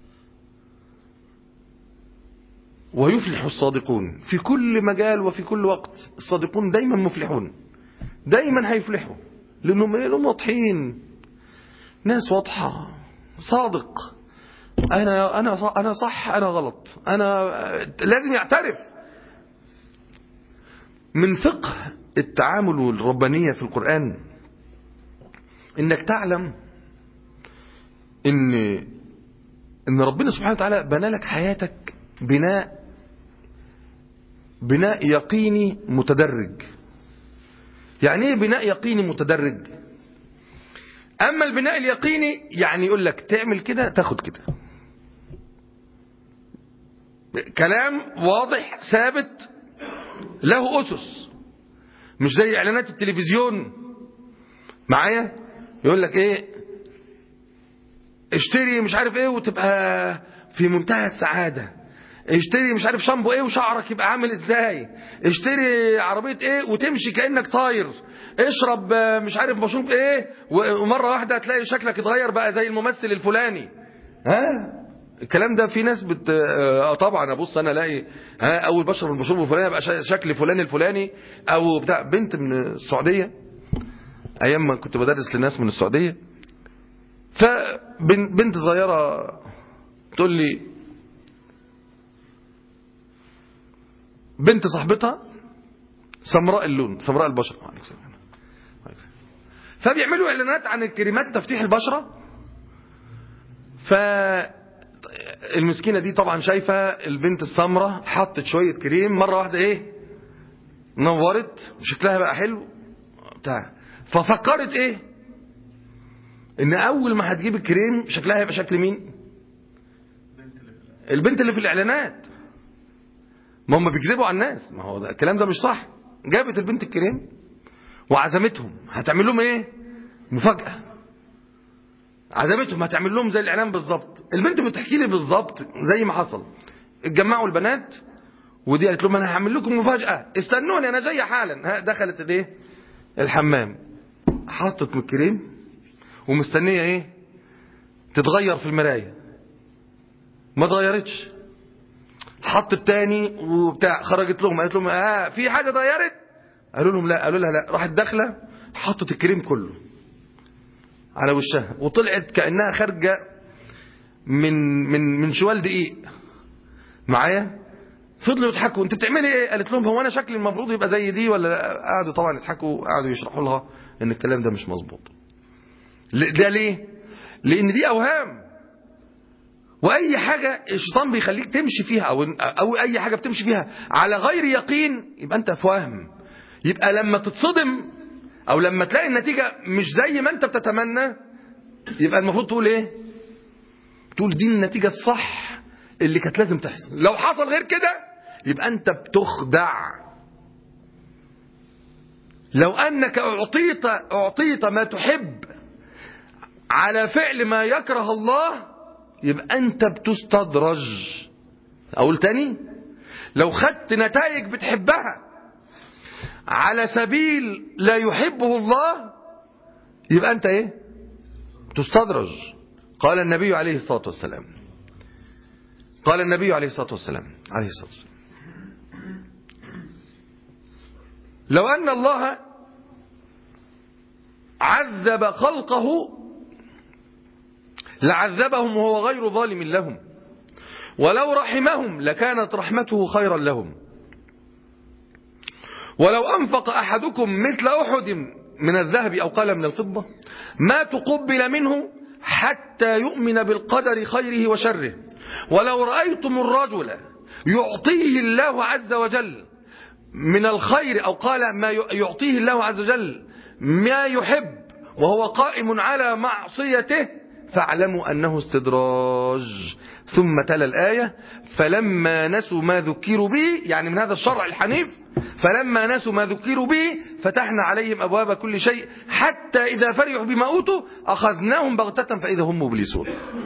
ويفلح الصادقون في كل مجال وفي كل وقت الصادقون دايما مفلحون دايما هيفلحوا لانهم لهم واضحين ناس واضحه صادق انا انا انا صح انا غلط انا لازم يعترف من فقه التعامل والربانيه في القران انك تعلم ان ان ربنا سبحانه وتعالى بنى لك حياتك بناء بناء يقيني متدرج يعني ايه بناء يقيني متدرج اما البناء اليقيني يعني يقول لك تعمل كده تاخد كده كلام واضح ثابت له اسس مش زي اعلانات التلفزيون معايا يقول لك ايه اشتري مش عارف ايه وتبقى في منتهى السعاده اشتري مش عارف شامبو ايه وشعرك يبقى عامل ازاي اشتري عربيه ايه وتمشي كانك طاير اشرب مش عارف مشروب ايه ومره واحده هتلاقي شكلك اتغير بقى زي الممثل الفلاني ها الكلام ده في ناس بت اه طبعا ابص انا الاقي ها اول بشرب المشروب الفلاني ابقى شكل فلان الفلاني او بتاع بنت من السعوديه ايام ما كنت بدرس لناس من السعوديه فبنت صغيره تقول لي بنت صاحبتها سمراء اللون سمراء البشره فبيعملوا اعلانات عن الكريمات تفتيح البشره ف المسكينه دي طبعا شايفه البنت السمراء حطت شويه كريم مره واحده ايه نورت وشكلها بقى حلو بتاع ففكرت ايه ان اول ما هتجيب الكريم شكلها هيبقى شكل مين البنت اللي في الاعلانات ما هم بيكذبوا على الناس ما هو ده الكلام ده مش صح جابت البنت الكريم وعزمتهم هتعمل لهم ايه مفاجأة عزمتهم هتعمل لهم زي الاعلان بالظبط البنت بتحكي لي بالظبط زي ما حصل اتجمعوا البنات ودي قالت لهم انا هعمل لكم مفاجأة استنوني انا جايه حالا دخلت الايه الحمام حطت من الكريم ومستنيه ايه تتغير في المرايه ما اتغيرتش حطت تاني وبتاع خرجت لهم قالت لهم اه في حاجه اتغيرت قالوا لهم لا قالوا لها لا راحت داخله حطت الكريم كله على وشها وطلعت كانها خارجه من من من شوال دقيق معايا فضلوا يضحكوا انت بتعملي ايه قالت لهم هو انا شكلي المفروض يبقى زي دي ولا لا؟ قعدوا طبعا يضحكوا قعدوا يشرحوا لها ان الكلام ده مش مظبوط ده ليه لان دي اوهام واي حاجه الشيطان بيخليك تمشي فيها او او اي حاجه بتمشي فيها على غير يقين يبقى انت في وهم يبقى لما تتصدم او لما تلاقي النتيجه مش زي ما انت بتتمنى يبقى المفروض تقول ايه تقول دي النتيجه الصح اللي كانت لازم تحصل لو حصل غير كده يبقى انت بتخدع لو انك اعطيت اعطيت ما تحب على فعل ما يكره الله يبقى انت بتستدرج اقول تاني لو خدت نتائج بتحبها على سبيل لا يحبه الله يبقى انت ايه تستدرج قال النبي عليه الصلاة والسلام قال النبي عليه الصلاة والسلام عليه الصلاة والسلام لو أن الله عذب خلقه لعذبهم وهو غير ظالم لهم ولو رحمهم لكانت رحمته خيرا لهم ولو أنفق أحدكم مثل أحد من الذهب أو قال من الفضة ما تقبل منه حتى يؤمن بالقدر خيره وشره ولو رأيتم الرجل يعطيه الله عز وجل من الخير أو قال ما يعطيه الله عز وجل ما يحب وهو قائم على معصيته فاعلموا أنه استدراج ثم تلا الآية فلما نسوا ما ذكروا به يعني من هذا الشرع الحنيف فلما نسوا ما ذكروا به فتحنا عليهم أبواب كل شيء حتى إذا فرحوا بما أوتوا أخذناهم بغتة فإذا هم مبلسون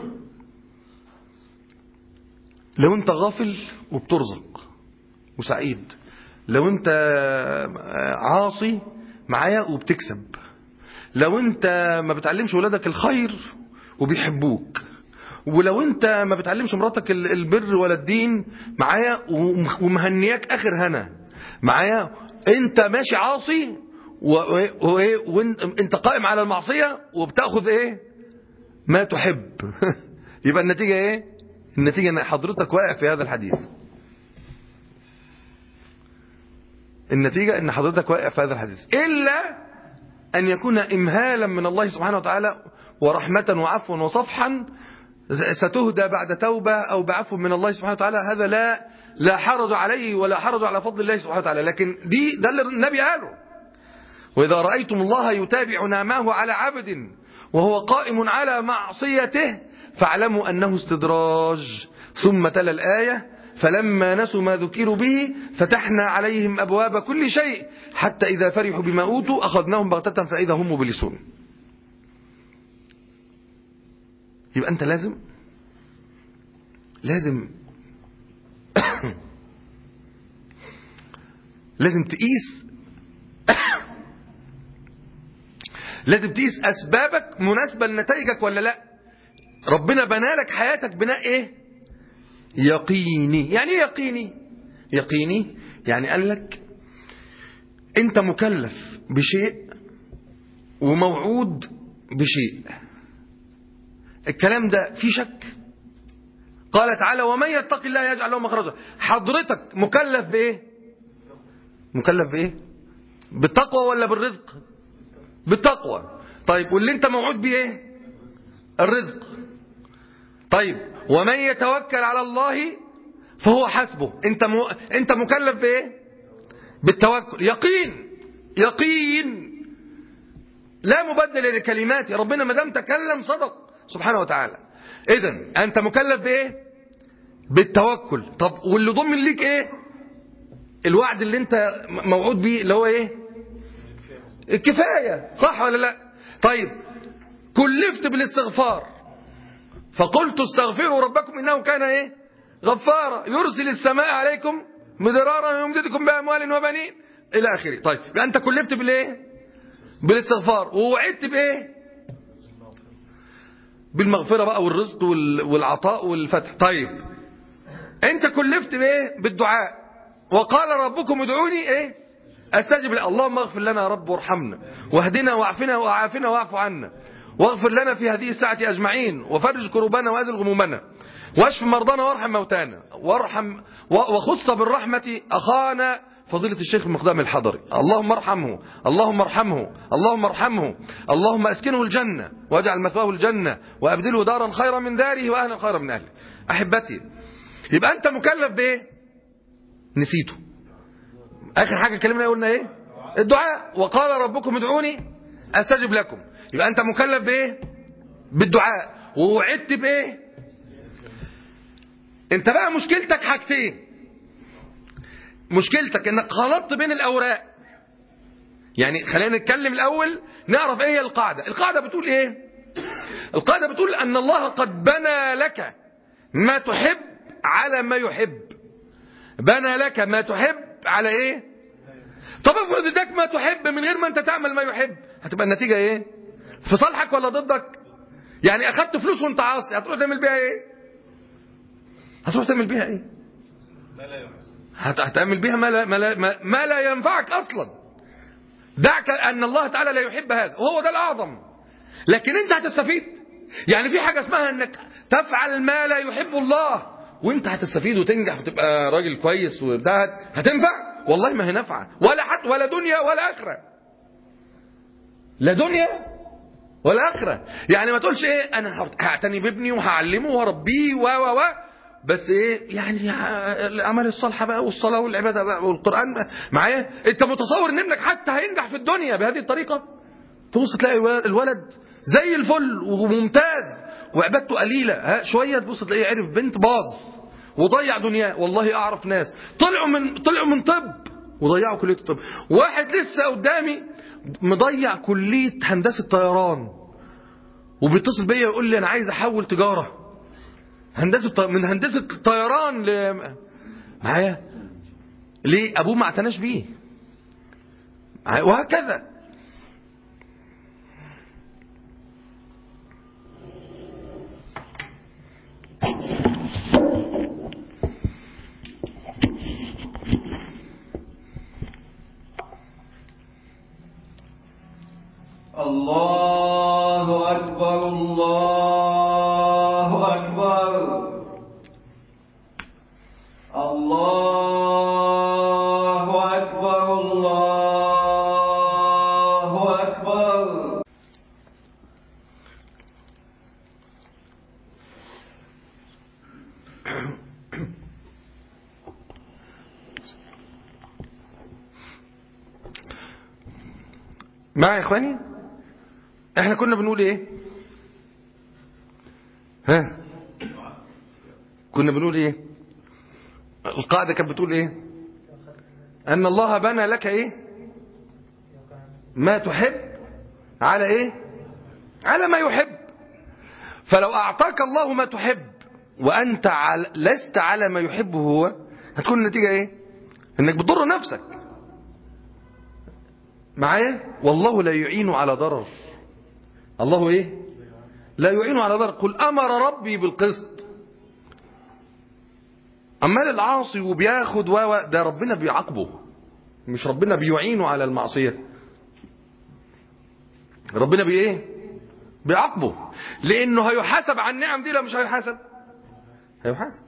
لو أنت غافل وبترزق وسعيد لو أنت عاصي معايا وبتكسب لو أنت ما بتعلمش ولادك الخير وبيحبوك ولو انت ما بتعلمش مراتك البر ولا الدين معايا ومهنياك اخر هنا معايا انت ماشي عاصي وانت قائم على المعصية وبتاخذ ايه ما تحب يبقى النتيجة ايه النتيجة ان حضرتك واقع في هذا الحديث النتيجة ان حضرتك واقع في هذا الحديث الا ان يكون امهالا من الله سبحانه وتعالى ورحمة وعفوا وصفحا ستهدى بعد توبة أو بعفو من الله سبحانه وتعالى هذا لا لا حرج عليه ولا حرج على فضل الله سبحانه وتعالى لكن دي ده اللي النبي قاله وإذا رأيتم الله يتابع نعمه على عبد وهو قائم على معصيته فاعلموا أنه استدراج ثم تلا الآية فلما نسوا ما ذكروا به فتحنا عليهم أبواب كل شيء حتى إذا فرحوا بما أوتوا أخذناهم بغتة فإذا هم مبلسون يبقى أنت لازم لازم لازم تقيس لازم تقيس أسبابك مناسبة لنتائجك ولا لا ربنا بنالك حياتك بناء ايه يقيني يعني ايه يقيني يقيني يعني قال لك انت مكلف بشيء وموعود بشيء الكلام ده في شك قال تعالى ومن يتق الله يجعل له مخرجا حضرتك مكلف بايه مكلف بايه بالتقوى ولا بالرزق بالتقوى طيب واللي انت موعود بيه ايه الرزق طيب ومن يتوكل على الله فهو حسبه انت م... انت مكلف بايه بالتوكل يقين يقين لا مبدل لكلماتي ربنا ما دام تكلم صدق سبحانه وتعالى اذا انت مكلف بايه بالتوكل طب واللي ضمن ليك ايه الوعد اللي انت موعود بيه اللي هو ايه الكفايه صح ولا لا طيب كلفت بالاستغفار فقلت استغفروا ربكم انه كان ايه غفارا يرسل السماء عليكم مدرارا ويمددكم باموال وبنين الى اخره طيب يبقى انت كلفت بالايه بالاستغفار ووعدت بايه بالمغفرة بقى والرزق والعطاء والفتح طيب انت كلفت بايه بالدعاء وقال ربكم ادعوني ايه استجب لك اللهم اغفر لنا يا رب وارحمنا واهدنا واعفنا وعافنا واعف عنا واغفر لنا في هذه الساعة اجمعين وفرج كروبنا وازل غمومنا واشف مرضانا وارحم موتانا وارحم وخص بالرحمة اخانا فضيلة الشيخ المقدام الحضري اللهم ارحمه اللهم ارحمه اللهم ارحمه اللهم اسكنه الجنة واجعل مثواه الجنة وابدله دارا خيرا من داره واهلا خيرا من اهله احبتي يبقى انت مكلف بايه نسيته اخر حاجة كلمنا قلنا ايه الدعاء وقال ربكم ادعوني استجب لكم يبقى انت مكلف بايه بالدعاء ووعدت بايه انت بقى مشكلتك حاجتين مشكلتك انك خلطت بين الاوراق يعني خلينا نتكلم الاول نعرف ايه هي القاعدة القاعدة بتقول ايه القاعدة بتقول ان الله قد بنى لك ما تحب على ما يحب بنى لك ما تحب على ايه طب افرض اداك ما تحب من غير ما انت تعمل ما يحب هتبقى النتيجة ايه في صالحك ولا ضدك يعني اخدت فلوس وانت عاصي هتروح تعمل بيها ايه هتروح تعمل بيها ايه ما لا يحب هتعمل بها ما لا, ما, لا, ما, ما لا ينفعك أصلا دعك أن الله تعالى لا يحب هذا وهو ده الأعظم لكن أنت هتستفيد يعني في حاجة اسمها أنك تفعل ما لا يحب الله وانت هتستفيد وتنجح وتبقى راجل كويس وده هتنفع والله ما هي نافعه ولا حد ولا دنيا ولا آخرة لا دنيا ولا آخرة يعني ما تقولش ايه انا هعتني بابني وهعلمه واربيه و و و بس ايه يعني الاعمال الصالحه بقى والصلاه والعباده بقى والقران معايا انت متصور ان ابنك حتى هينجح في الدنيا بهذه الطريقه تبص تلاقي الولد زي الفل وممتاز وعبادته قليلة ها شوية تبص تلاقيه عرف بنت باظ وضيع دنياه والله أعرف ناس طلعوا من طلعوا من طب وضيعوا كلية الطب واحد لسه قدامي مضيع كلية هندسة طيران وبيتصل بيا يقول لي أنا عايز أحول تجارة هندسة من هندسة طيران ل معايا ليه أبوه ما اعتناش بيه وهكذا الله أكبر الله أكبر الله أكبر الله أكبر معايا يا اخواني احنا كنا بنقول ايه ها كنا بنقول ايه القاعدة كانت بتقول ايه ان الله بنى لك ايه ما تحب على ايه على ما يحب فلو اعطاك الله ما تحب وانت على لست على ما يحبه هو هتكون النتيجة ايه انك بتضر نفسك معايا والله لا يعين على ضرر الله ايه لا يعين على ضرر قل امر ربي بالقسط اما العاصي وبياخد و ده ربنا بيعاقبه مش ربنا بيعينه على المعصيه ربنا بايه بيعاقبه لانه هيحاسب على النعم دي لا مش هيحاسب هيحاسب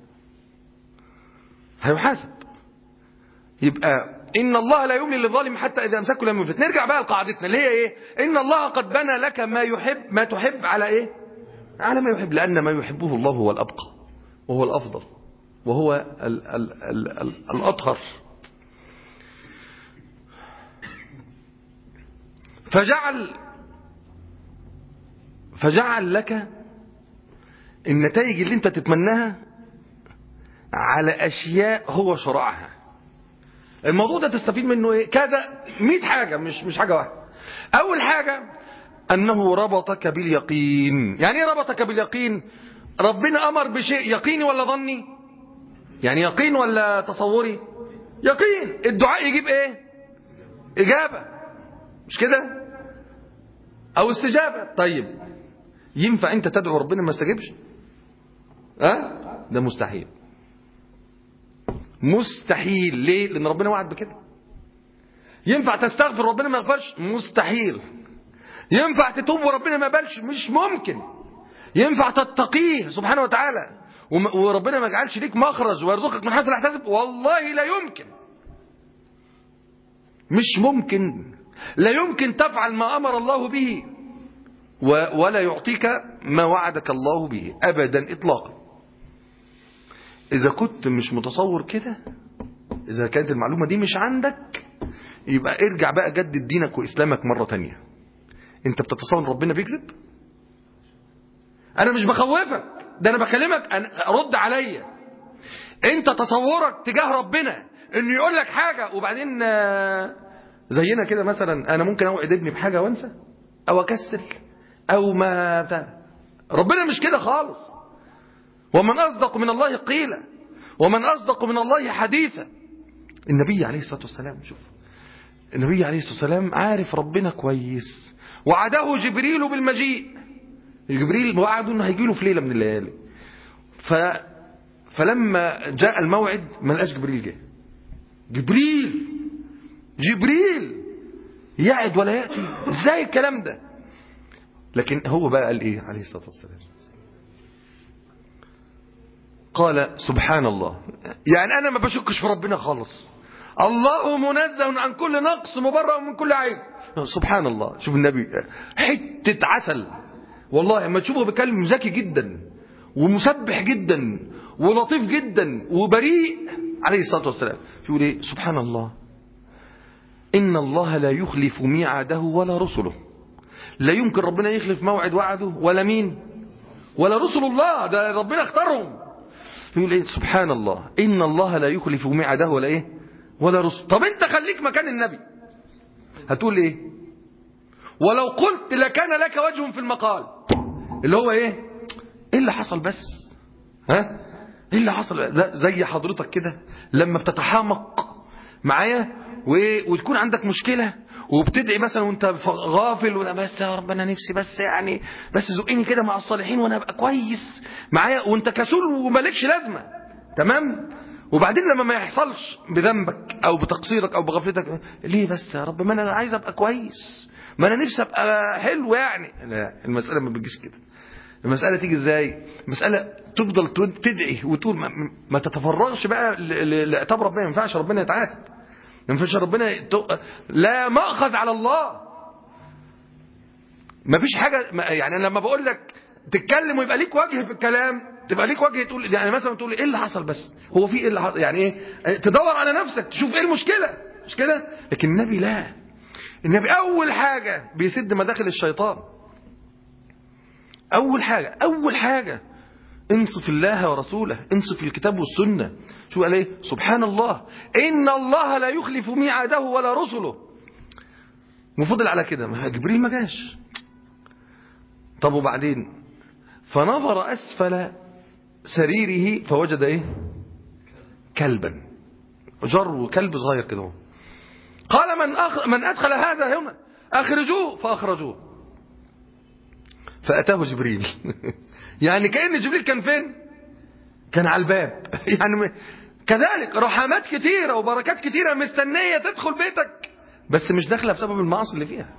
هيحاسب يبقى إن الله لا يملي للظالم حتى إذا أمسكه لم يفلت نرجع بقى لقاعدتنا اللي هي إيه إن الله قد بنى لك ما يحب ما تحب على إيه على ما يحب لأن ما يحبه الله هو الأبقى وهو الأفضل وهو ال ال ال ال الأطهر فجعل فجعل لك النتائج اللي انت تتمناها على أشياء هو شرعها الموضوع ده تستفيد منه ايه كذا 100 حاجة مش مش حاجة واحدة اول حاجة انه ربطك باليقين يعني ايه ربطك باليقين ربنا امر بشيء يقيني ولا ظني يعني يقين ولا تصوري يقين الدعاء يجيب ايه اجابة مش كده او استجابة طيب ينفع انت تدعو ربنا ما استجبش ها أه؟ ده مستحيل مستحيل ليه لان ربنا وعد بكده ينفع تستغفر ربنا ما يغفرش مستحيل ينفع تتوب وربنا ما يقبلش مش ممكن ينفع تتقيه سبحانه وتعالى وربنا ما يجعلش ليك مخرج ويرزقك من حيث لا تحتسب والله لا يمكن مش ممكن لا يمكن تفعل ما امر الله به ولا يعطيك ما وعدك الله به ابدا اطلاقا إذا كنت مش متصور كده إذا كانت المعلومة دي مش عندك يبقى ارجع بقى جدد دينك وإسلامك مرة تانية أنت بتتصور إن ربنا بيكذب أنا مش بخوفك ده أنا بكلمك أنا رد عليا أنت تصورك تجاه ربنا إنه يقول لك حاجة وبعدين زينا كده مثلا أنا ممكن أوعد ابني بحاجة وأنسى أو أكسل أو ما بتاع ربنا مش كده خالص ومن أصدق من الله قيلا ومن أصدق من الله حديثا النبي عليه الصلاة والسلام شوف النبي عليه الصلاة والسلام عارف ربنا كويس وعده جبريل بالمجيء جبريل وعده انه هيجي له في ليلة من الليالي ف فلما جاء الموعد ما لقاش جبريل جه جبريل جبريل يعد ولا يأتي ازاي الكلام ده لكن هو بقى قال ايه عليه الصلاة والسلام قال سبحان الله يعني أنا ما بشكش في ربنا خالص الله منزه عن كل نقص مبرأ من كل عيب سبحان الله شوف النبي حتة عسل والله اما تشوفه بيتكلم ذكي جدا ومسبح جدا ولطيف جدا وبريء عليه الصلاة والسلام يقول ايه سبحان الله إن الله لا يخلف ميعاده ولا رسله لا يمكن ربنا يخلف موعد وعده ولا مين ولا رسل الله ده ربنا اختارهم يقول ايه سبحان الله ان الله لا يخلف ميعاده ولا ايه ولا رسل طب انت خليك مكان النبي هتقول ايه ولو قلت لكان لك وجه في المقال اللي هو ايه ايه اللي حصل بس ها ايه اللي حصل لا زي حضرتك كده لما بتتحامق معايا وايه وتكون عندك مشكله وبتدعي مثلا وانت ف- غافل ولا بس يا رب انا نفسي بس يعني بس زقني كده مع الصالحين وانا ابقى كويس معايا وانت كسول ومالكش لازمه تمام وبعدين لما ما يحصلش بذنبك او بتقصيرك او بغفلتك ليه بس يا رب ما انا عايز ابقى كويس ما انا نفسي ابقى حلو يعني لا المساله ما بتجيش كده المسألة تيجي ازاي المسألة تفضل تد- تدعي وتقول ما, ما تتفرغش بقى ل- ل- لعتاب ربنا ما ينفعش ربنا يتعاتب ما ينفعش ربنا يت- لا مأخذ على الله ما فيش حاجة ما- يعني لما بقول لك تتكلم ويبقى ليك وجه في الكلام تبقى ليك وجه تقول يعني مثلا تقول ايه اللي حصل بس هو في ايه اللي حصل يعني ايه تدور على نفسك تشوف ايه المشكلة مش كده لكن النبي لا النبي اول حاجة بيسد مداخل الشيطان أول حاجة أول حاجة انصف الله ورسوله انصف الكتاب والسنة شو قال ايه سبحان الله إن الله لا يخلف ميعاده ولا رسله وفضل على كده ما جبريل ما جاش طب وبعدين فنظر أسفل سريره فوجد ايه كلبا جر كلب صغير كده هو. قال من, أخ... من أدخل هذا هنا أخرجوه فأخرجوه فأتاه جبريل يعني كأن جبريل كان فين كان على الباب يعني م- كذلك رحمات كتيرة وبركات كتيرة مستنية تدخل بيتك بس مش داخلة بسبب المعاصي اللي فيها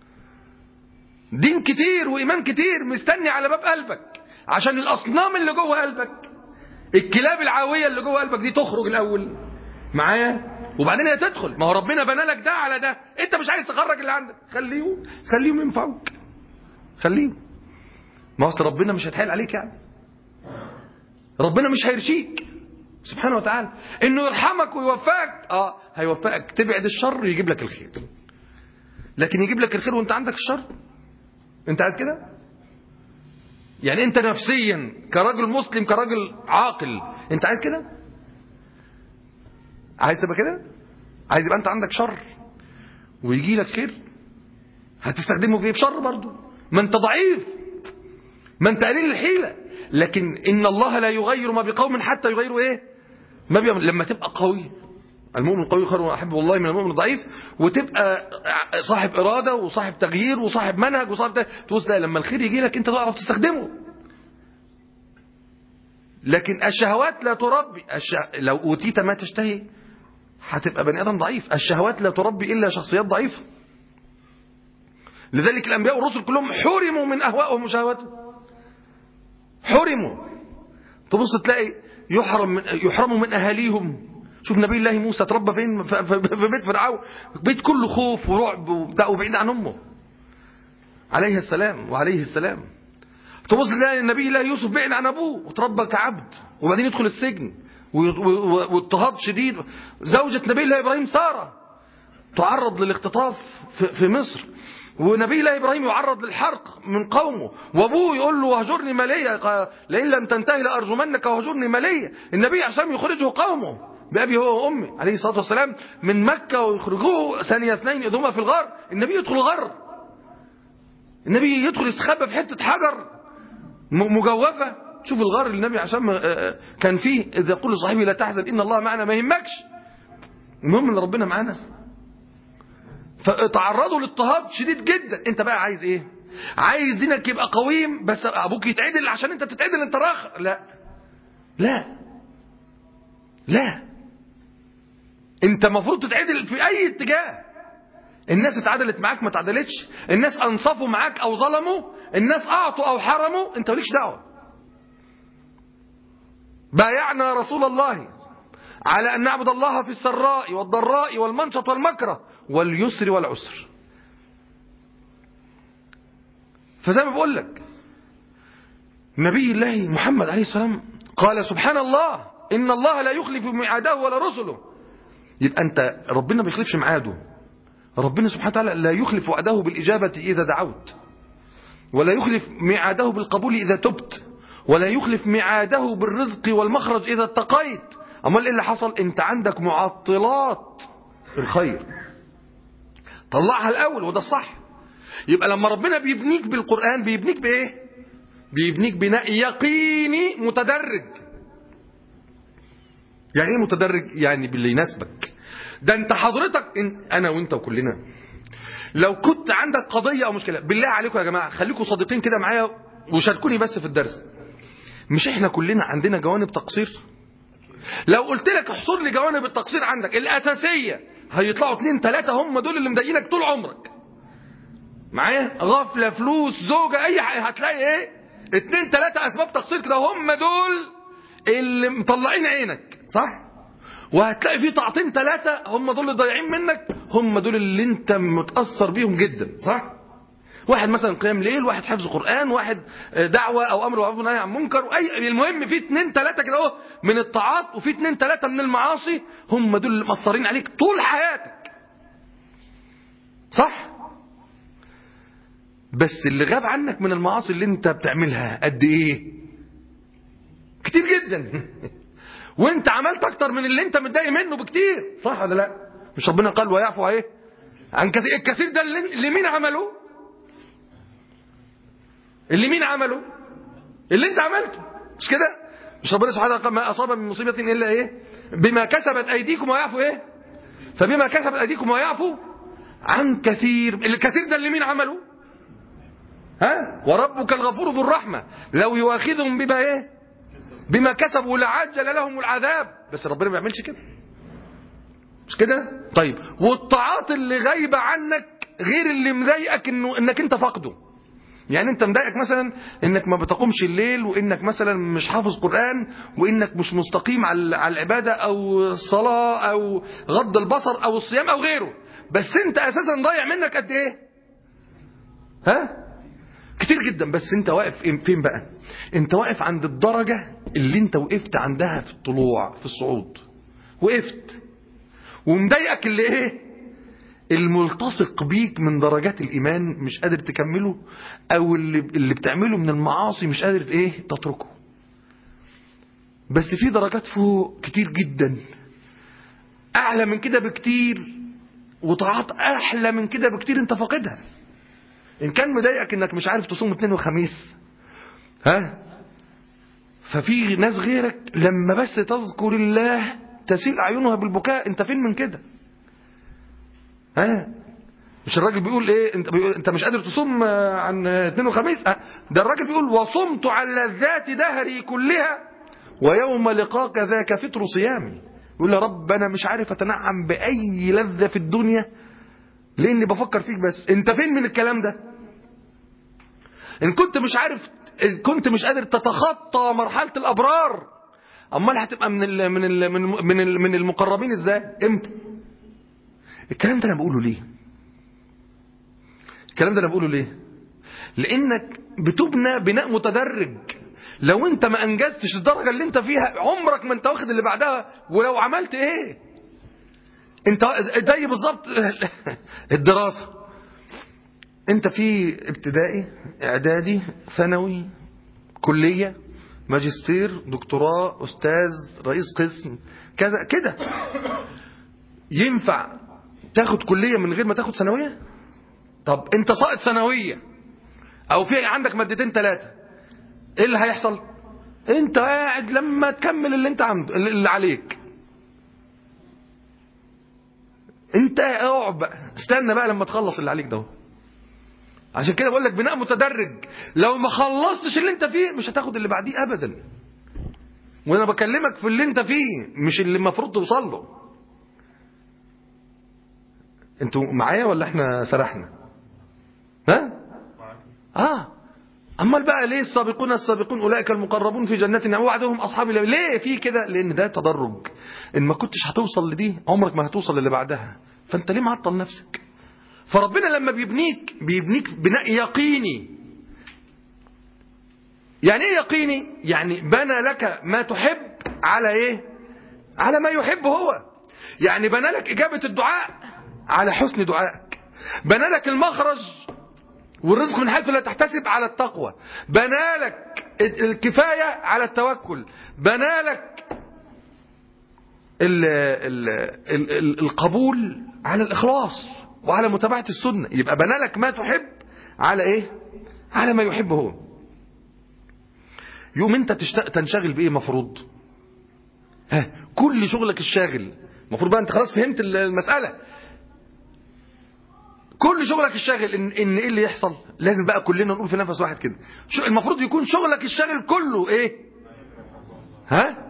دين كتير وإيمان كتير مستني على باب قلبك عشان الأصنام اللي جوه قلبك الكلاب العاوية اللي جوه قلبك دي تخرج الأول معايا وبعدين هي تدخل ما هو ربنا بنى لك ده على ده انت مش عايز تخرج اللي عندك خليهم خليهم ينفعوك خليهم ما هو أصل ربنا مش هيتحايل عليك يعني ربنا مش هيرشيك سبحانه وتعالى انه يرحمك ويوفقك اه هيوفقك تبعد الشر يجيب لك الخير لكن يجيب لك الخير وانت عندك الشر انت عايز كده يعني انت نفسيا كراجل مسلم كراجل عاقل انت عايز كده عايز تبقى كده عايز يبقى انت عندك شر ويجي لك خير هتستخدمه في ايه في شر برضه ما انت ضعيف ما انت قليل الحيلة لكن إن الله لا يغير ما بقوم حتى يغيروا إيه ما بيعمل لما تبقى قوي المؤمن القوي خير وأحب والله من المؤمن الضعيف وتبقى صاحب إرادة وصاحب تغيير وصاحب منهج وصاحب ده تبص ده لما الخير يجي لك أنت تعرف تستخدمه لكن الشهوات لا تربي الش... لو أوتيت ما تشتهي هتبقى بني آدم ضعيف الشهوات لا تربي إلا شخصيات ضعيفة لذلك الأنبياء والرسل كلهم حرموا من أهوائهم وشهواتهم حرموا تبص تلاقي يحرم من يحرموا من اهاليهم شوف نبي الله موسى تربى فين ف- ف- في بيت فرعون بيت كله خوف ورعب وبتاع وبعيد عن امه عليه السلام وعليه السلام تبص تلاقي النبي الله يوسف بعيد عن ابوه وتربى كعبد وبعدين يدخل السجن و- و- واضطهاد شديد زوجة نبي الله ابراهيم ساره تعرض للاختطاف في- في مصر ونبي الله ابراهيم يعرض للحرق من قومه وابوه يقول له واهجرني ماليا قال لئن لم تنتهي لارجمنك واهجرني ماليا النبي عشان يخرجه قومه بابي هو وامي عليه الصلاه والسلام من مكه ويخرجوه ثانيه اثنين اذ هما في الغار النبي يدخل غر النبي يدخل يستخبى في حته حجر م- مجوفه شوف الغار اللي النبي عشان ما- آه، آه، كان فيه اذا يقول لصاحبه لا تحزن ان الله معنا ما يهمكش المهم ان ربنا معانا فتعرضوا لاضطهاد شديد جدا انت بقى عايز ايه عايز دينك يبقى قويم بس ابوك يتعدل عشان انت تتعدل انت راخ لا لا لا انت المفروض تتعدل في اي اتجاه الناس اتعدلت معاك ما اتعدلتش الناس انصفوا معاك او ظلموا الناس اعطوا او حرموا انت مالكش دعوه بايعنا رسول الله على أن نعبد الله في السراء والضراء والمنشط والمكره واليسر والعسر فزي ما بقول لك نبي الله محمد عليه السلام قال سبحان الله إن الله لا يخلف ميعاده ولا رسله يبقى أنت ربنا ما بيخلفش ميعاده ربنا سبحانه وتعالى لا يخلف وعده بالإجابة إذا دعوت ولا يخلف ميعاده بالقبول إذا تبت ولا يخلف ميعاده بالرزق والمخرج إذا اتقيت أمال إيه اللي حصل أنت عندك معطلات الخير طلعها الأول وده الصح يبقى لما ربنا بيبنيك بالقرآن بيبنيك بإيه بيبنيك بناء يقيني متدرج يعني ايه متدرج يعني باللي يناسبك ده انت حضرتك إن انا وانت وكلنا لو كنت عندك قضية او مشكلة بالله عليكم يا جماعة خليكم صادقين كده معايا وشاركوني بس في الدرس مش احنا كلنا عندنا جوانب تقصير لو قلت لك احصر لي جوانب التقصير عندك الاساسية هيطلعوا اتنين تلاتة هم دول اللي مضايقينك طول عمرك معايا غفلة فلوس زوجة اي حاجة هتلاقي ايه اتنين تلاتة اسباب تقصير كده هم دول اللي مطلعين عينك صح وهتلاقي في طاعتين ثلاثة هم دول اللي ضايعين منك هم دول اللي انت متأثر بيهم جدا صح واحد مثلا قيام ليل واحد حفظ قرآن واحد دعوة او امر معروف ونهي عن منكر واي المهم في اتنين ثلاثة كده اهو من الطاعات وفي اتنين ثلاثة من المعاصي هم دول اللي مأثرين عليك طول حياتك صح بس اللي غاب عنك من المعاصي اللي انت بتعملها قد ايه كتير جدا وانت عملت اكتر من اللي انت متضايق منه بكتير صح ولا لا مش ربنا قال ويعفو ايه عن كثير الكثير ده اللي, اللي مين عمله اللي مين عمله اللي انت عملته مش كده مش ربنا سبحانه وتعالى ما اصاب من مصيبه الا ايه بما كسبت ايديكم ويعفو ايه فبما كسبت ايديكم ويعفو عن كثير الكثير ده اللي مين عمله ها وربك الغفور ذو الرحمه لو يؤاخذهم بما ايه بما كسبوا لعجل لهم العذاب بس ربنا ما بيعملش كده مش كده طيب والطاعات اللي غايبه عنك غير اللي مضايقك انه انك انت فاقده يعني انت مضايقك مثلا انك ما بتقومش الليل وانك مثلا مش حافظ قران وانك مش مستقيم على على العباده او الصلاه او غض البصر او الصيام او غيره بس انت اساسا ضايع منك قد ايه ها كتير جدا بس انت واقف فين بقى انت واقف عند الدرجة اللي انت وقفت عندها في الطلوع في الصعود وقفت ومضايقك اللي ايه الملتصق بيك من درجات الايمان مش قادر تكمله او اللي, اللي بتعمله من المعاصي مش قادر ايه تتركه بس في درجات فوق كتير جدا اعلى من كده بكتير وطاعات احلى من كده بكتير انت فاقدها ان كان مضايقك انك مش عارف تصوم اثنين وخميس ها ففي ناس غيرك لما بس تذكر الله تسيل اعينها بالبكاء انت فين من كده ها مش الراجل بيقول ايه انت, بيقول انت مش قادر تصوم عن اثنين وخميس ده الراجل بيقول وصمت على لذات دهري كلها ويوم لقاك ذاك فطر صيامي يقول يا رب انا مش عارف اتنعم باي لذه في الدنيا لاني بفكر فيك بس انت فين من الكلام ده ان كنت مش عارف إن كنت مش قادر تتخطى مرحله الابرار امال هتبقى من ال من ال من من, ال من المقربين ازاي امتى الكلام ده انا بقوله ليه الكلام ده انا بقوله ليه لانك بتبنى بناء متدرج لو انت ما انجزتش الدرجه اللي انت فيها عمرك ما انت واخد اللي بعدها ولو عملت ايه انت زي بالظبط الدراسه انت في ابتدائي اعدادي ثانوي كليه ماجستير دكتوراه استاذ رئيس قسم كذا كده ينفع تاخد كليه من غير ما تاخد ثانويه طب انت ساقط ثانويه او في عندك مادتين ثلاثه ايه اللي هيحصل انت قاعد لما تكمل اللي انت عمد اللي عليك انت اقعد بقى استنى بقى لما تخلص اللي عليك ده عشان كده بقول لك بناء متدرج لو ما خلصتش اللي انت فيه مش هتاخد اللي بعديه ابدا وانا بكلمك في اللي انت فيه مش اللي المفروض توصل له انتوا معايا ولا احنا سرحنا ها اه امال بقى ليه السابقون السابقون اولئك المقربون في جنات النعيم وعدهم اصحاب اليمين ليه في كده لان ده تدرج ان ما كنتش هتوصل لدي عمرك ما هتوصل للي بعدها فانت ليه معطل نفسك فربنا لما بيبنيك بيبنيك بناء يقيني يعني ايه يقيني يعني بنى لك ما تحب على ايه على ما يحب هو يعني بنى لك اجابه الدعاء على حسن دعائك بنى لك المخرج والرزق من حيث لا تحتسب على التقوى بنالك الكفاية على التوكل بنالك ال ال ال ال القبول على الإخلاص وعلى متابعة السنة يبقى بنالك ما تحب على إيه على ما يحبه هو يوم انت تشت... تنشغل بايه مفروض ها كل شغلك الشاغل المفروض بقى انت خلاص فهمت المسألة كل شغلك الشاغل ان, إن ايه اللي يحصل لازم بقى كلنا نقول في نفس واحد كده شو المفروض يكون شغلك الشاغل كله ايه ها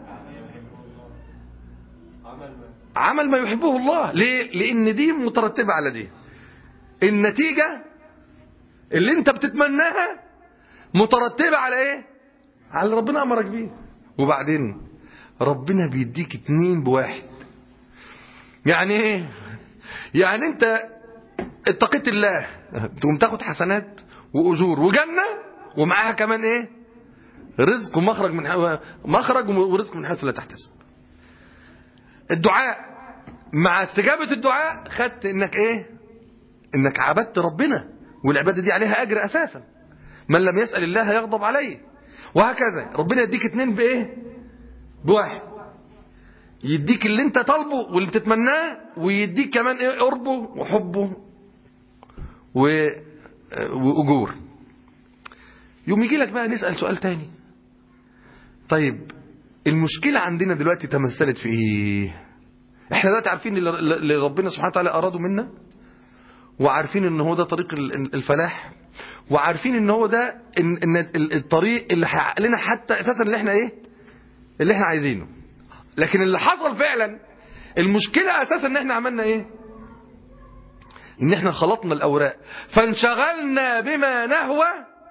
عمل ما يحبه الله ليه لان دي مترتبة على دي النتيجة اللي انت بتتمناها مترتبة على ايه على اللي ربنا امرك بيه وبعدين ربنا بيديك اتنين بواحد يعني ايه يعني انت اتقيت الله تقوم تاخد حسنات واجور وجنه ومعاها كمان ايه رزق ومخرج من حيث مخرج ورزق من حيث لا تحتسب الدعاء مع استجابة الدعاء خدت انك ايه انك عبدت ربنا والعبادة دي عليها اجر اساسا من لم يسأل الله يغضب عليه وهكذا ربنا يديك اتنين بايه بواحد يديك اللي انت طالبه واللي بتتمناه ويديك كمان ايه قربه وحبه و... واجور يوم يجي لك بقى نسأل سؤال تاني طيب المشكلة عندنا دلوقتي تمثلت في ايه احنا دلوقتي عارفين اللي ربنا سبحانه وتعالى اراده منا وعارفين ان هو ده طريق الفلاح وعارفين ان هو ده إن, ان الطريق اللي هيحقق لنا حتى اساسا اللي احنا ايه اللي احنا عايزينه لكن اللي حصل فعلا المشكلة اساسا ان احنا عملنا ايه ان احنا خلطنا الاوراق فانشغلنا بما نهوى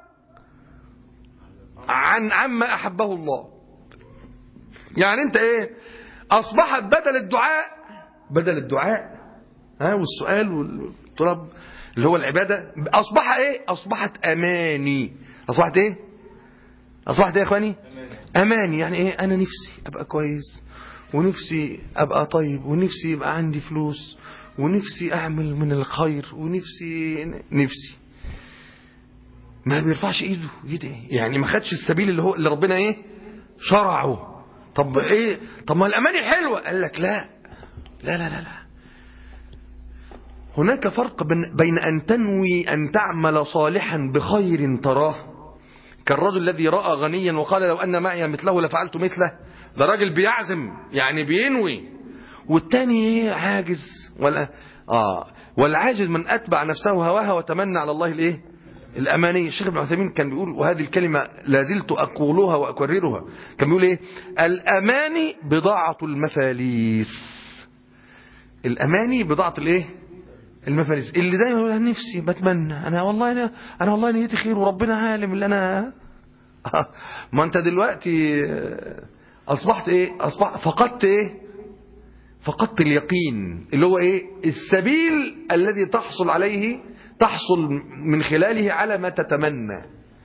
عن عما احبه الله يعني انت ايه اصبحت بدل الدعاء بدل الدعاء ها والسؤال والطلب اللي هو العبادة اصبح ايه اصبحت اماني اصبحت ايه اصبحت ايه يا اخواني اماني يعني ايه انا نفسي ابقى كويس ونفسي ابقى طيب ونفسي يبقى عندي فلوس ونفسي اعمل من الخير ونفسي نفسي ما بيرفعش ايده ايده ايه يعني ما خدش السبيل اللي هو اللي ربنا ايه شرعه طب ايه طب ما الاماني حلوه قال لك لا لا لا لا, لا. هناك فرق بين أن تنوي أن تعمل صالحا بخير تراه كالرجل الذي رأى غنيا وقال لو أن معي مثله لفعلت مثله ده راجل بيعزم يعني بينوي والتاني عاجز ولا آه والعاجز من أتبع نفسه هواها وتمنى على الله الإيه الأماني الشيخ ابن عثيمين كان بيقول وهذه الكلمة لازلت أقولها وأكررها كان بيقول إيه الأماني بضاعة المفاليس الأماني بضاعة الإيه المفارس اللي دايما يقول نفسي بتمنى انا والله انا انا والله نيتي خير وربنا عالم اللي انا ما انت دلوقتي اصبحت ايه اصبحت فقدت ايه فقدت اليقين اللي هو ايه السبيل الذي تحصل عليه تحصل من خلاله على ما تتمنى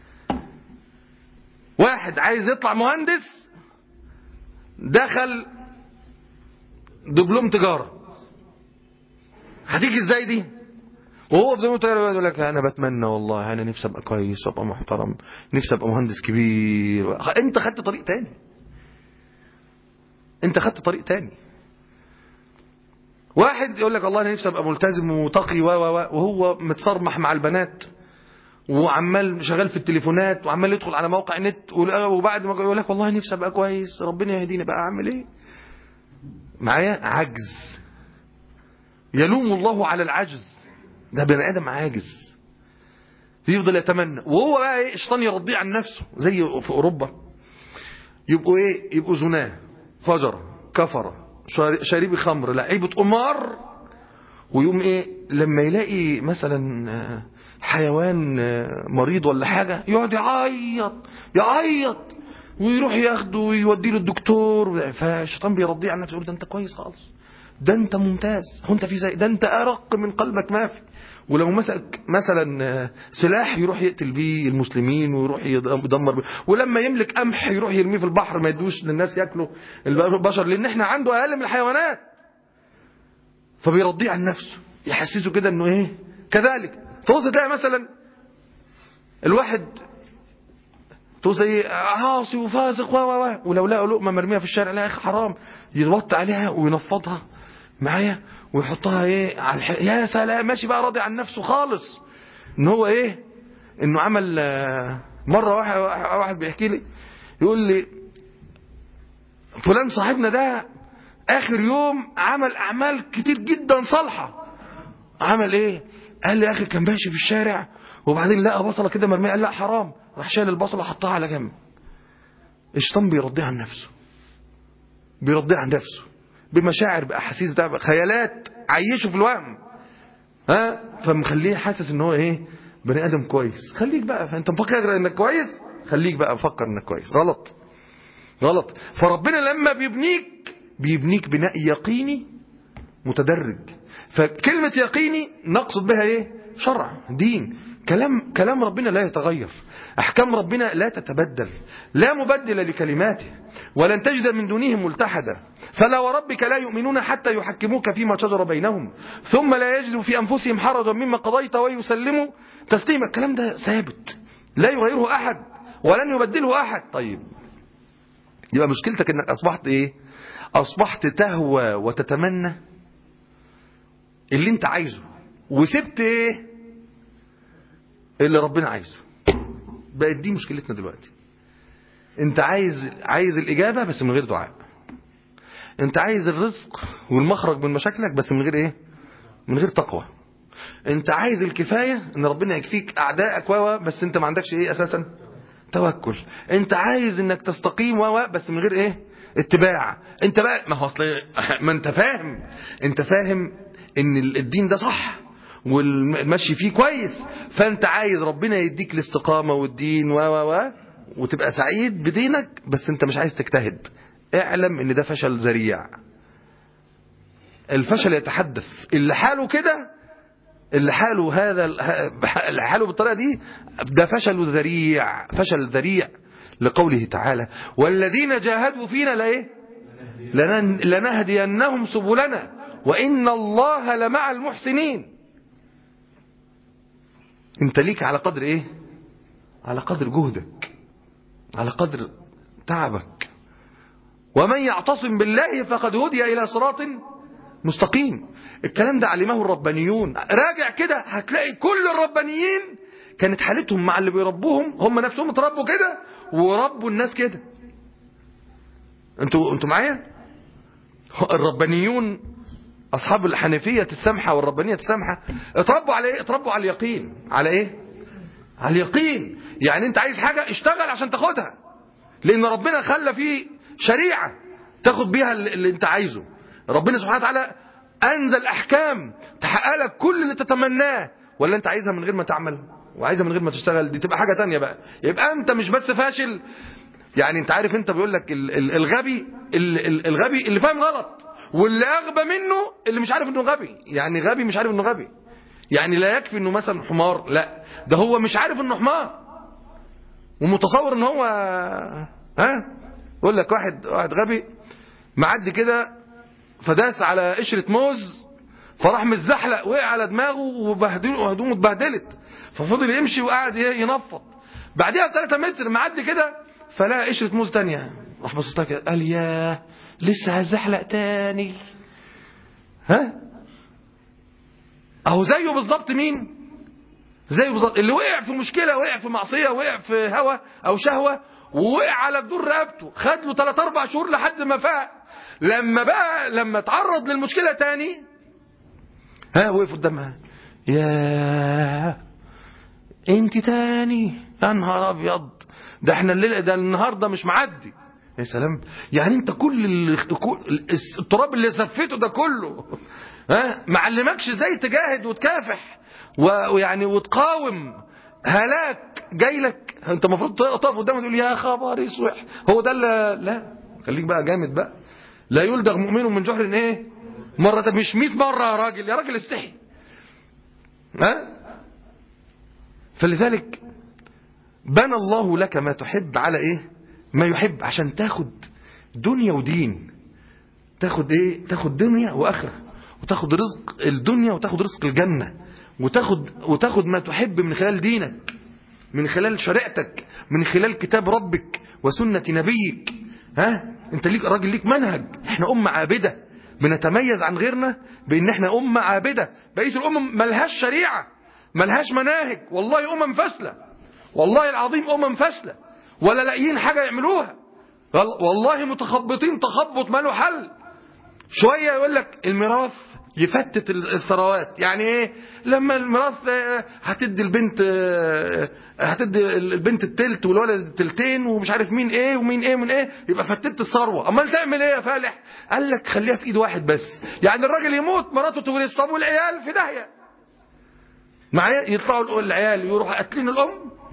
واحد عايز يطلع مهندس دخل دبلوم تجاره هتيجي ازاي دي وهو في دماغه يقول لك انا بتمنى والله انا نفسي ابقى كويس وابقى محترم نفسي ابقى مهندس كبير انت خدت طريق تاني انت خدت طريق تاني واحد يقول لك والله انا نفسي ابقى ملتزم وتقي و وهو متصرمح مع البنات وعمال شغال في التليفونات وعمال يدخل على موقع نت وبعد ما يقول لك والله نفسي ابقى كويس ربنا يهديني بقى اعمل ايه معايا عجز يلوم الله على العجز ده بني ادم عاجز يفضل يتمنى وهو بقى ايه الشيطان يرضيه عن نفسه زي في اوروبا يبقوا ايه يبقوا زناه فجر كفر شاربي خمر لعيبه قمار ويقوم ايه لما يلاقي مثلا حيوان مريض ولا حاجه يقعد يعيط يعيط ويروح ياخده ويوديه للدكتور فالشيطان بيرضيه عن نفسه يقول ده انت كويس خالص ده انت ممتاز هو انت في زي ده انت ارق من قلبك ما في ولو مسك مثلا سلاح يروح يقتل بيه المسلمين ويروح يدمر بيه ولما يملك قمح يروح يرميه في البحر ما يدوش للناس ياكلوا البشر لان احنا عنده اقل من الحيوانات فبيرضيه عن نفسه يحسسه كده انه ايه كذلك توصل تلاقي مثلا الواحد تو زي عاصي وفاسق و و و ولو لقى لقمه مرميه في الشارع لا يا اخي حرام يوطي عليها وينفضها معايا ويحطها ايه على الح... يا سلام ماشي بقى راضي عن نفسه خالص ان هو ايه انه عمل آه، مره واحد واحد بيحكي لي يقول لي فلان صاحبنا ده اخر يوم عمل اعمال كتير جدا صالحه عمل ايه قال لي يا اخي كان ماشي في الشارع وبعدين لقى بصله كده مرميه قال لا حرام راح شال البصله حطها على جنب الشيطان بيرضيه عن نفسه بيرضيه عن نفسه بمشاعر باحاسيس بتاع خيالات عيشه في الوهم ها فمخليه حاسس ان هو ايه بني ادم كويس خليك بقى انت مفكر انك كويس خليك بقى مفكر انك كويس غلط غلط فربنا لما بيبنيك بيبنيك بناء يقيني متدرج فكلمة يقيني نقصد بها ايه شرع دين كلام كلام ربنا لا يتغير احكام ربنا لا تتبدل لا مبدل لكلماته ولن تجد من دونهم ملتحدا فلا وربك لا يؤمنون حتى يحكموك فيما شجر بينهم ثم لا يجدوا في انفسهم حرجا مما قضيت ويسلموا تسليما الكلام ده ثابت لا يغيره احد ولن يبدله احد طيب يبقى مشكلتك انك اصبحت ايه اصبحت تهوى وتتمنى اللي انت عايزه وسبت ايه اللي ربنا عايزه بقت دي مشكلتنا دلوقتي انت عايز عايز الاجابه بس من غير دعاء انت عايز الرزق والمخرج من مشاكلك بس من غير ايه من غير تقوى انت عايز الكفايه ان ربنا يكفيك اعدائك و بس انت ما عندكش ايه اساسا توكل انت عايز انك تستقيم و بس من غير ايه اتباع انت بقى ما هو اصل ما انت فاهم انت فاهم ان الدين ده صح والمشي فيه كويس فانت عايز ربنا يديك الاستقامة والدين و و و وتبقى سعيد بدينك بس انت مش عايز تجتهد اعلم ان ده فشل ذريع الفشل يتحدث اللي حاله كده اللي حاله هذا اللي حاله بالطريقة دي ده فشل ذريع فشل ذريع لقوله تعالى والذين جاهدوا فينا لايه لنن- لنهدينهم سبلنا وإن الله لمع المحسنين انت ليك على قدر ايه على قدر جهدك على قدر تعبك ومن يعتصم بالله فقد هدي إلى صراط مستقيم الكلام ده علمه الربانيون راجع كده هتلاقي كل الربانيين كانت حالتهم مع اللي بيربوهم هم نفسهم اتربوا كده وربوا الناس كده انتوا انتوا معايا الربانيون اصحاب الحنفيه السمحه والربانيه السمحه اتربوا على ايه اتربوا على اليقين على ايه على اليقين يعني انت عايز حاجه اشتغل عشان تاخدها لان ربنا خلى فيه شريعه تاخد بيها اللي اللي انت عايزه ربنا سبحانه وتعالى انزل احكام تحقق لك كل اللي تتمناه ولا انت عايزها من غير ما تعمل وعايزها من غير ما تشتغل دي تبقى حاجه تانية بقى يبقى انت مش بس فاشل يعني انت عارف انت بيقول لك ال- ال- الغبي ال- ال- الغبي اللي فاهم غلط واللي اغبى منه اللي مش عارف انه غبي يعني غبي مش عارف انه غبي يعني لا يكفي انه مثلا حمار لا ده هو مش عارف انه حمار ومتصور ان هو ها يقول لك واحد واحد غبي معدي كده فداس على قشرة موز فراح متزحلق وقع على دماغه وبهدله وهدومه اتبهدلت ففضل يمشي وقعد ايه ينفض بعديها بثلاثة متر معدي كده فلقى قشرة موز تانية راح بص لها كده قال ياه لسه هزحلق تاني ها اهو زيه بالظبط مين زيه بالظبط اللي وقع في مشكلة وقع في معصية وقع في هوى او شهوة ووقع على جدور رقبته خد له 3 4 شهور لحد ما فاق لما بقى لما اتعرض للمشكلة تاني ها وقف قدامها يا انت تاني يا نهار ابيض ده احنا الليله ده النهارده مش معدي يا سلام يعني انت كل ال- كل- التراب اللي سفيته ده كله ها ما علمكش ازاي تجاهد وتكافح و- ويعني وتقاوم هلاك جاي لك انت المفروض تقف قدامه تقول يا خبر اسوح هو ده اللي لا خليك بقى جامد بقى لا يلدغ مؤمن من جحر ايه مرة مش 100 مرة يا راجل يا راجل استحي ها فلذلك بنى الله لك ما تحب على ايه ما يحب عشان تاخد دنيا ودين تاخد ايه تاخد دنيا واخره وتاخد رزق الدنيا وتاخد رزق الجنة وتاخد وتاخد ما تحب من خلال دينك من خلال شريعتك من خلال كتاب ربك وسنة نبيك ها انت ليك راجل ليك منهج احنا أمة عابدة بنتميز عن غيرنا بان احنا أمة عابدة بقية الأمم ملهاش شريعة ملهاش مناهج والله أمم فاشلة والله العظيم أمم فاشلة ولا لاقيين حاجة يعملوها والله متخبطين تخبط ما له حل شوية يقول لك الميراث يفتت الثروات يعني ايه لما الميراث هتدي البنت هتدي البنت التلت والولد التلتين ومش عارف مين ايه ومين ايه من ايه يبقى فتت الثروه امال تعمل ايه يا فالح قال لك خليها في ايد واحد بس يعني الراجل يموت مراته تورث طب والعيال في داهيه معايا يطلعوا العيال يروحوا قاتلين الام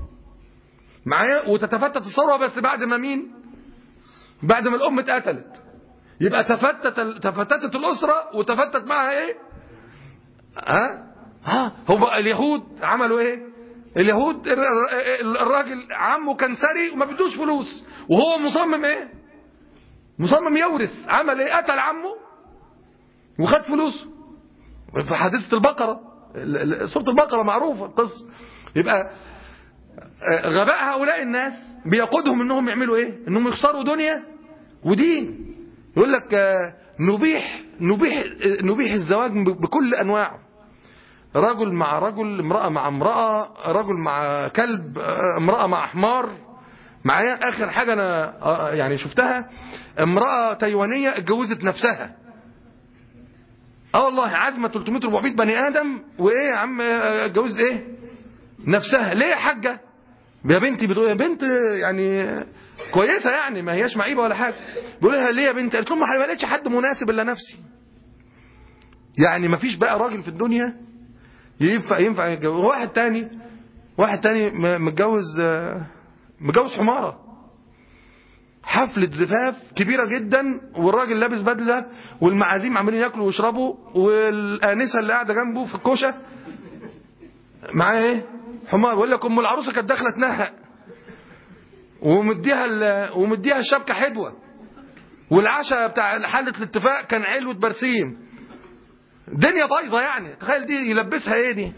معايا وتتفتت الثروه بس بعد ما مين بعد ما الام اتقتلت يبقى تفتت تفتتت الاسره وتفتت معها ايه ها ها هو بقى اليهود عملوا ايه اليهود الراجل عمه كان ثري وما بدوش فلوس وهو مصمم ايه مصمم يورث عمل ايه قتل عمه وخد فلوسه في حادثه البقره سوره البقره معروفه القصه يبقى غباء هؤلاء الناس بيقودهم انهم يعملوا ايه انهم يخسروا دنيا ودين يقول لك نبيح نبيح نبيح الزواج بكل انواعه رجل مع رجل امرأة مع امرأة رجل مع كلب امرأة مع حمار معايا اخر حاجة انا يعني شفتها امرأة تايوانية اتجوزت نفسها اه والله عزمة 300 400 بني ادم وايه يا عم اتجوزت ايه نفسها ليه يا حاجة يا بنتي بتقول يا بنت يعني كويسة يعني ما هياش معيبة ولا حاجة بيقول لها ليه يا بنتي قالت لهم ما لقيتش حد مناسب الا نفسي يعني ما فيش بقى راجل في الدنيا ينفع ينفع يتجوز واحد تاني واحد تاني متجوز متجوز حمارة حفلة زفاف كبيرة جدا والراجل لابس بدلة والمعازيم عمالين ياكلوا ويشربوا والآنسة اللي قاعدة جنبه في الكوشة معاه ايه حمار بيقول لك ام العروسة كانت داخلة تنهق ومديها ومديها الشبكة حدوة والعشاء بتاع حالة الاتفاق كان علوة برسيم دنيا بايظه يعني تخيل دي يلبسها ايه دي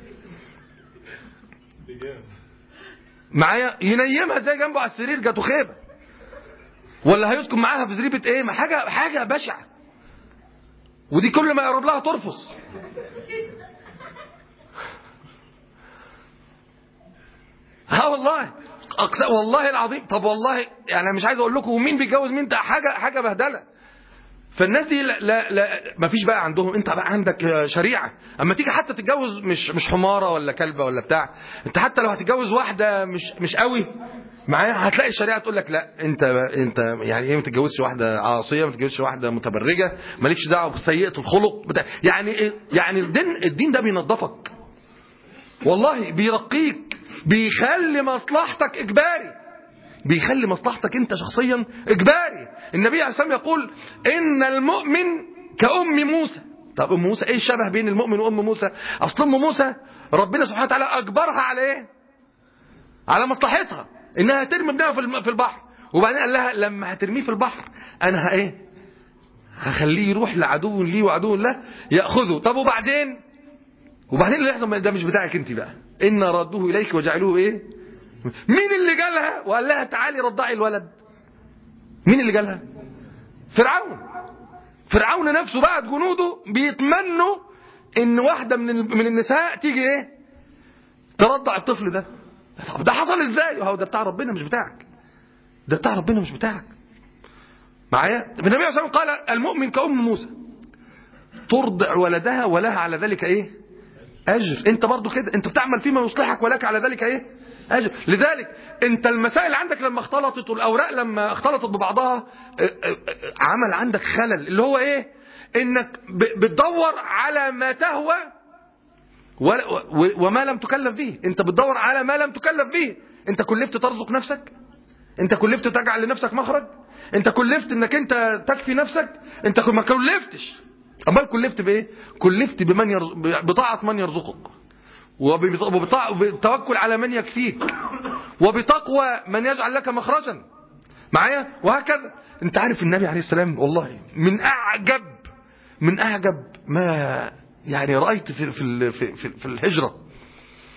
معايا ينيمها زي جنبه على السرير جاته خيبه ولا هيسكن معاها في زريبه ايه ما حاجه حاجه بشعه ودي كل ما يقرب لها ترفص ها والله أقسم والله العظيم طب والله يعني انا مش عايز اقول لكم مين بيتجوز مين ده حاجه حاجه بهدله فالناس دي لا, لا, لا ما فيش بقى عندهم انت بقى عندك شريعه اما تيجي حتى تتجوز مش مش حماره ولا كلبه ولا بتاع انت حتى لو هتتجوز واحده مش مش قوي معايا هتلاقي الشريعه تقول لك لا انت انت يعني ايه ما تتجوزش واحده عاصيه ما تتجوزش واحده متبرجه مالكش دعوه بسيئه الخلق بتاع يعني ايه يعني الدين الدين ده بينظفك والله بيرقيك بيخلي مصلحتك اجباري بيخلي مصلحتك انت شخصيا اجباري النبي عليه الصلاه والسلام يقول ان المؤمن كأم موسى طب ام موسى ايه الشبه بين المؤمن وام موسى اصل ام موسى ربنا سبحانه وتعالى اجبرها على ايه على مصلحتها انها ترمي ابنها في البحر وبعدين قال لها لما هترميه في البحر انا ايه هخليه يروح لعدو لي وعدو له ياخذه طب وبعدين وبعدين اللي يحصل ده مش بتاعك انت بقى ان ردوه اليك وجعلوه ايه مين اللي جالها وقال لها تعالي رضعي الولد مين اللي جالها فرعون فرعون نفسه بعد جنوده بيتمنوا ان واحدة من من النساء تيجي ايه ترضع الطفل ده طب ده حصل ازاي هو ده بتاع ربنا مش بتاعك ده بتاع ربنا مش بتاعك معايا النبي عليه الصلاه والسلام قال المؤمن كأم موسى ترضع ولدها ولها على ذلك ايه اجر انت برضو كده انت بتعمل فيما يصلحك ولك على ذلك ايه أجر. لذلك انت المسائل عندك لما اختلطت والاوراق لما اختلطت ببعضها عمل عندك خلل اللي هو ايه انك بتدور على ما تهوى وما لم تكلف به انت بتدور على ما لم تكلف به انت كلفت ترزق نفسك انت كلفت تجعل لنفسك مخرج انت كلفت انك انت تكفي نفسك انت ما كلفتش امال كلفت بايه كلفت بمن يرزق بطاعه من يرزقك وبالتوكل على من يكفيك وبتقوى من يجعل لك مخرجا معايا وهكذا انت عارف النبي عليه السلام والله من اعجب من اعجب ما يعني رايت في في في, في الهجره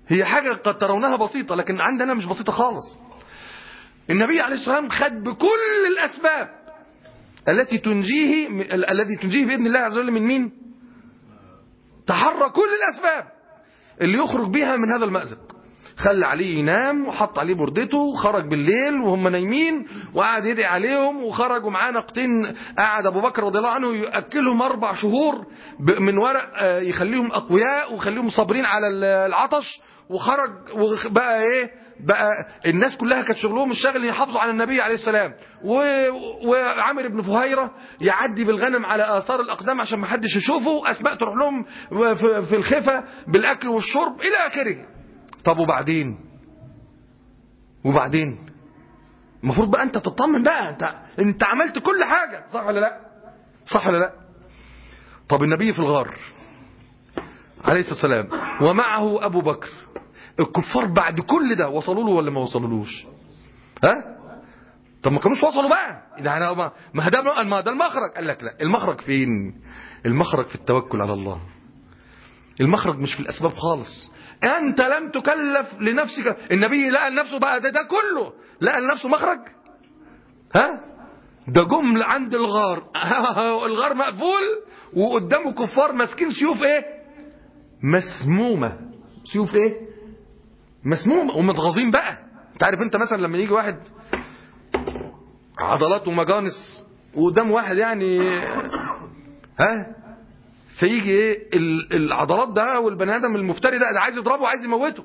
هي حاجة قد ترونها بسيطة لكن عندنا مش بسيطة خالص النبي عليه الصلاة والسلام خد بكل الأسباب التي تنجيه الذي تنجيه بإذن الله عز وجل من مين تحرى كل الأسباب اللي يخرج بها من هذا المأزق خلى عليه ينام وحط عليه بردته وخرج بالليل وهم نايمين وقعد يدعي عليهم وخرجوا معاه نقطين قعد ابو بكر رضي الله عنه ياكلهم اربع شهور ب- من ورق آه، يخليهم اقوياء ويخليهم صابرين على ال- العطش وخرج وبقى ايه بقى الناس كلها كانت شغلهم الشاغل يحافظوا على النبي عليه السلام و- وعامر بن فهيره يعدي بالغنم على اثار الاقدام عشان ما حدش يشوفه اسماء تروح لهم في في الخفه بالاكل والشرب الى اخره طب وبعدين وبعدين المفروض بقى انت تطمن بقى انت انت عملت كل حاجه صح ولا لا صح ولا لا طب النبي في الغار عليه الصلاه والسلام ومعه ابو بكر الكفار بعد كل ده وصلوا له ولا ما وصلولوش ها طب ما كانوش وصلوا بقى يعني ما ما ده ما ده المخرج قال لك لا المخرج فين المخرج في التوكل على الله المخرج مش في الاسباب خالص انت لم تكلف لنفسك النبي لقى لنفسه بقى ده, ده كله لقى لنفسه مخرج ها ده جمل عند الغار الغار مقفول وقدامه كفار ماسكين سيوف ايه مسمومه سيوف ايه مسمومه ومتغاظين بقى انت عارف انت مثلا لما يجي واحد عضلات ومجانس وقدام واحد يعني ها فيجي ايه ال- العضلات ده والبني ادم المفتري ده, ده عايز يضربه وعايز يموته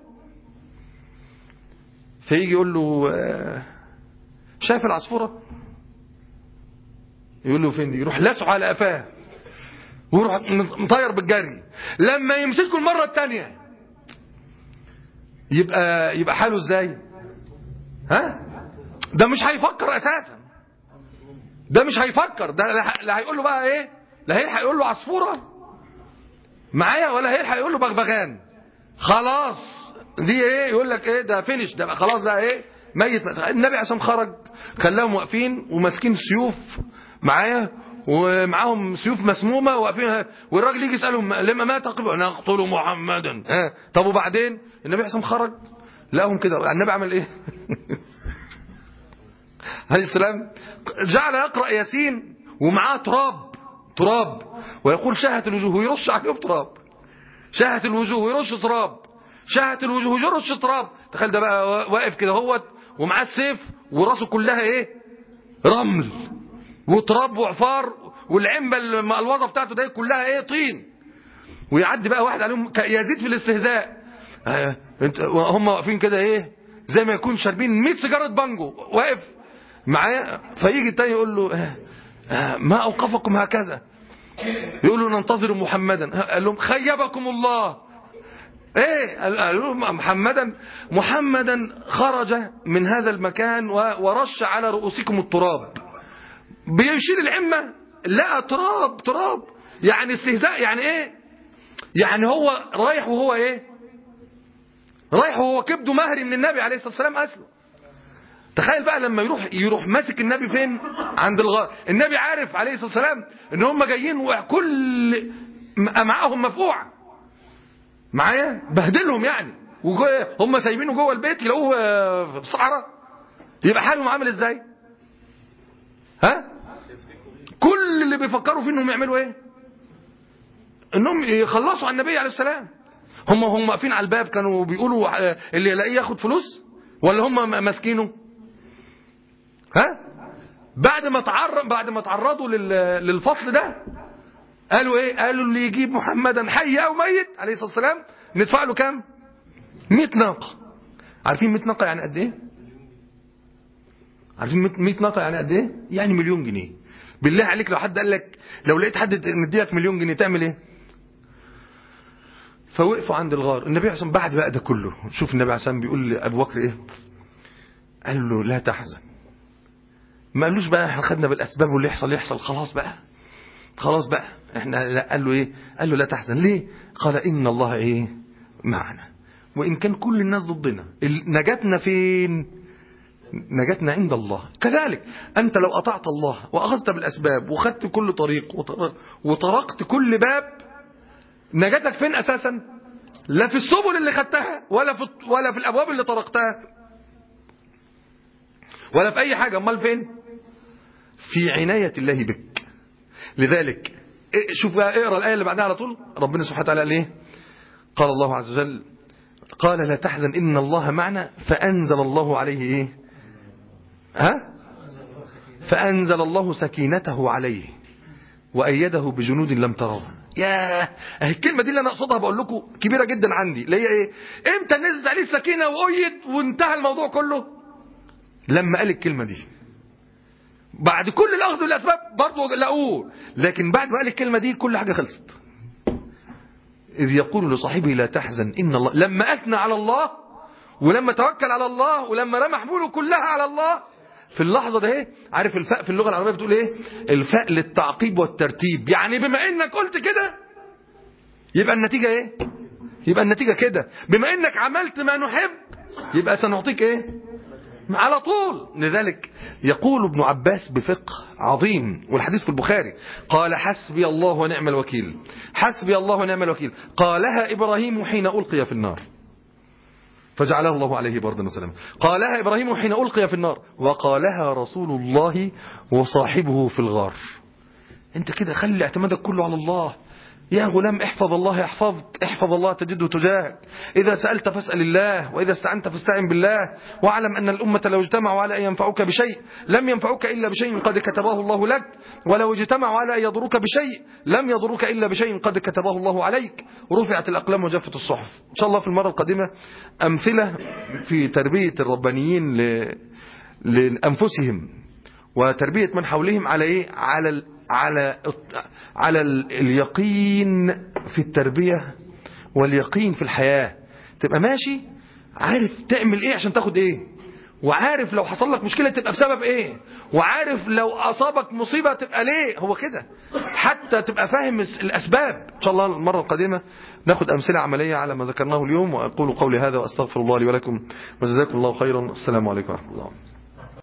فيجي يقول له آه، شايف العصفوره يقول له فين دي يروح لاسه على قفاه ويروح مطير بالجري لما يمسكه المره الثانيه يبقى يبقى حاله ازاي ها ده مش هيفكر اساسا ده مش هيفكر ده لا- لا هيقول له بقى ايه لا هيلحق يقول له عصفوره معايا ولا هيلحق يقول له بغبغان خلاص دي ايه يقول لك ايه ده فينش ده بقى خلاص ده ايه ميت النبي عشان خرج خلاهم واقفين وماسكين سيوف معايا ومعاهم سيوف مسمومه واقفين والراجل يجي يسالهم لما مات قبل نقتل محمدا ها طب وبعدين النبي عشان خرج لقاهم كده النبي عمل ايه عليه السلام جعل يقرا ياسين ومعاه تراب تراب ويقول شهت الوجوه ويرش عليهم تراب شهت الوجوه ويرش تراب شهت الوجوه ويرش تراب تخيل ده بقى واقف كده هوت ومعاه السيف وراسه كلها ايه رمل وتراب وعفار والعنبه المقلوظه بتاعته ده كلها ايه طين ويعدي بقى واحد عليهم ك- يزيد في الاستهزاء آه، انت هم واقفين كده ايه زي ما يكون شاربين 100 سيجاره بانجو واقف معايا فيجي التاني يقول له آه، آه، ما اوقفكم هكذا يقول له ننتظر محمدا قال لهم خيبكم الله ايه قال- قالوا لهم محمدا محمدا خرج من هذا المكان و- ورش على رؤوسكم التراب بيشيل العمة لقى تراب تراب يعني استهزاء يعني ايه يعني هو رايح وهو ايه رايح وهو كبده مهري من النبي عليه الصلاة والسلام أسله تخيل بقى لما يروح يروح ماسك النبي فين عند الغار النبي عارف عليه الصلاة والسلام ان هم جايين وكل م- معاهم مفقوعة معايا بهدلهم يعني وجو- هم سايبينه جوه البيت يلاقوه آه، في الصحراء يبقى حالهم عامل ازاي ها كل اللي بيفكروا فيه انهم يعملوا ايه انهم يخلصوا على النبي عليه السلام هم هم واقفين على الباب كانوا بيقولوا آه، اللي يلاقيه ياخد فلوس ولا هم م- ماسكينه ها بعد ما تعرض بعد ما تعرضوا لل- للفصل ده قالوا ايه قالوا اللي يجيب محمدا حي او ميت عليه الصلاه والسلام ندفع له كام 100 ناقه عارفين 100 ناقه يعني قد ايه عارفين 100 ناقه يعني قد ايه يعني مليون جنيه بالله عليك لو حد قال لك لو لقيت حد مديلك مليون جنيه تعمل ايه فوقفوا عند الغار النبي عليه الصلاه والسلام بعد بقى ده كله شوف النبي عليه الصلاه والسلام بيقول لابو بكر ايه قال له لا تحزن ما قالوش بقى احنا خدنا بالاسباب واللي يحصل يحصل خلاص بقى خلاص بقى احنا لا قال له ايه قال له لا تحزن ليه قال ان الله ايه معنا وان كان كل الناس ضدنا ال- نجاتنا فين نجاتنا عند الله كذلك انت لو اطعت الله واخذت بالاسباب وخدت كل طريق وطر- وطرقت كل باب نجاتك فين اساسا لا في السبل اللي خدتها ولا في ولا في الابواب اللي طرقتها ولا في اي حاجه امال فين في عنايه الله بك لذلك إيه- شوف بقى اقرا الايه اللي بعدها على طول ربنا سبحانه وتعالى قال ايه قال الله عز وجل قال لا تحزن ان الله معنا فانزل الله عليه ايه ها فانزل الله سكينته عليه وايده بجنود لم تروها ياه اهي الكلمه دي اللي انا اقصدها بقول لكم كبيره جدا عندي اللي هي ايه امتى نزلت عليه السكينه وايد وانتهى الموضوع كله لما قال الكلمه دي بعد كل الاخذ بالاسباب برضه لقوه لكن بعد ما قال الكلمه دي كل حاجه خلصت اذ يقول لصاحبه لا تحزن ان الله لما اثنى على الله ولما توكل على الله ولما رمى حموله كلها على الله في اللحظة ده ايه عارف الفاء في اللغة العربية بتقول ايه الفاء للتعقيب والترتيب يعني بما انك قلت كده يبقى النتيجة ايه يبقى النتيجة كده بما انك عملت ما نحب يبقى سنعطيك ايه على طول لذلك يقول ابن عباس بفقه عظيم والحديث في البخاري قال حسبي الله ونعم الوكيل حسبي الله ونعم الوكيل قالها إبراهيم حين ألقي في النار فجعله الله عليه بردا وسلاما قالها إبراهيم حين ألقي في النار وقالها رسول الله وصاحبه في الغار انت كده خلي اعتمادك كله على الله يا غلام احفظ الله يحفظك احفظ الله تجده تجاهك إذا سألت فاسأل الله وإذا استعنت فاستعن بالله واعلم أن الأمة لو اجتمعوا على أن ينفعوك بشيء لم ينفعوك إلا بشيء قد كتبه الله لك ولو اجتمعوا على أن يضروك بشيء لم يضروك إلا بشيء قد كتبه الله عليك رفعت الأقلام وجفت الصحف إن شاء الله في المرة القادمة أمثلة في تربية الربانيين ل... لأنفسهم وتربية من حولهم على إيه على ال... على على ال- اليقين في التربية واليقين في الحياة تبقى ماشي عارف تعمل ايه عشان تاخد ايه وعارف لو حصل لك مشكلة تبقى بسبب ايه وعارف لو اصابك مصيبة تبقى ليه هو كده حتى تبقى فاهم الس- الاسباب ان شاء الله المرة القادمة ناخد امثلة عملية على ما ذكرناه اليوم واقول قولي هذا واستغفر الله لي ولكم وجزاكم الله خيرا السلام عليكم ورحمة الله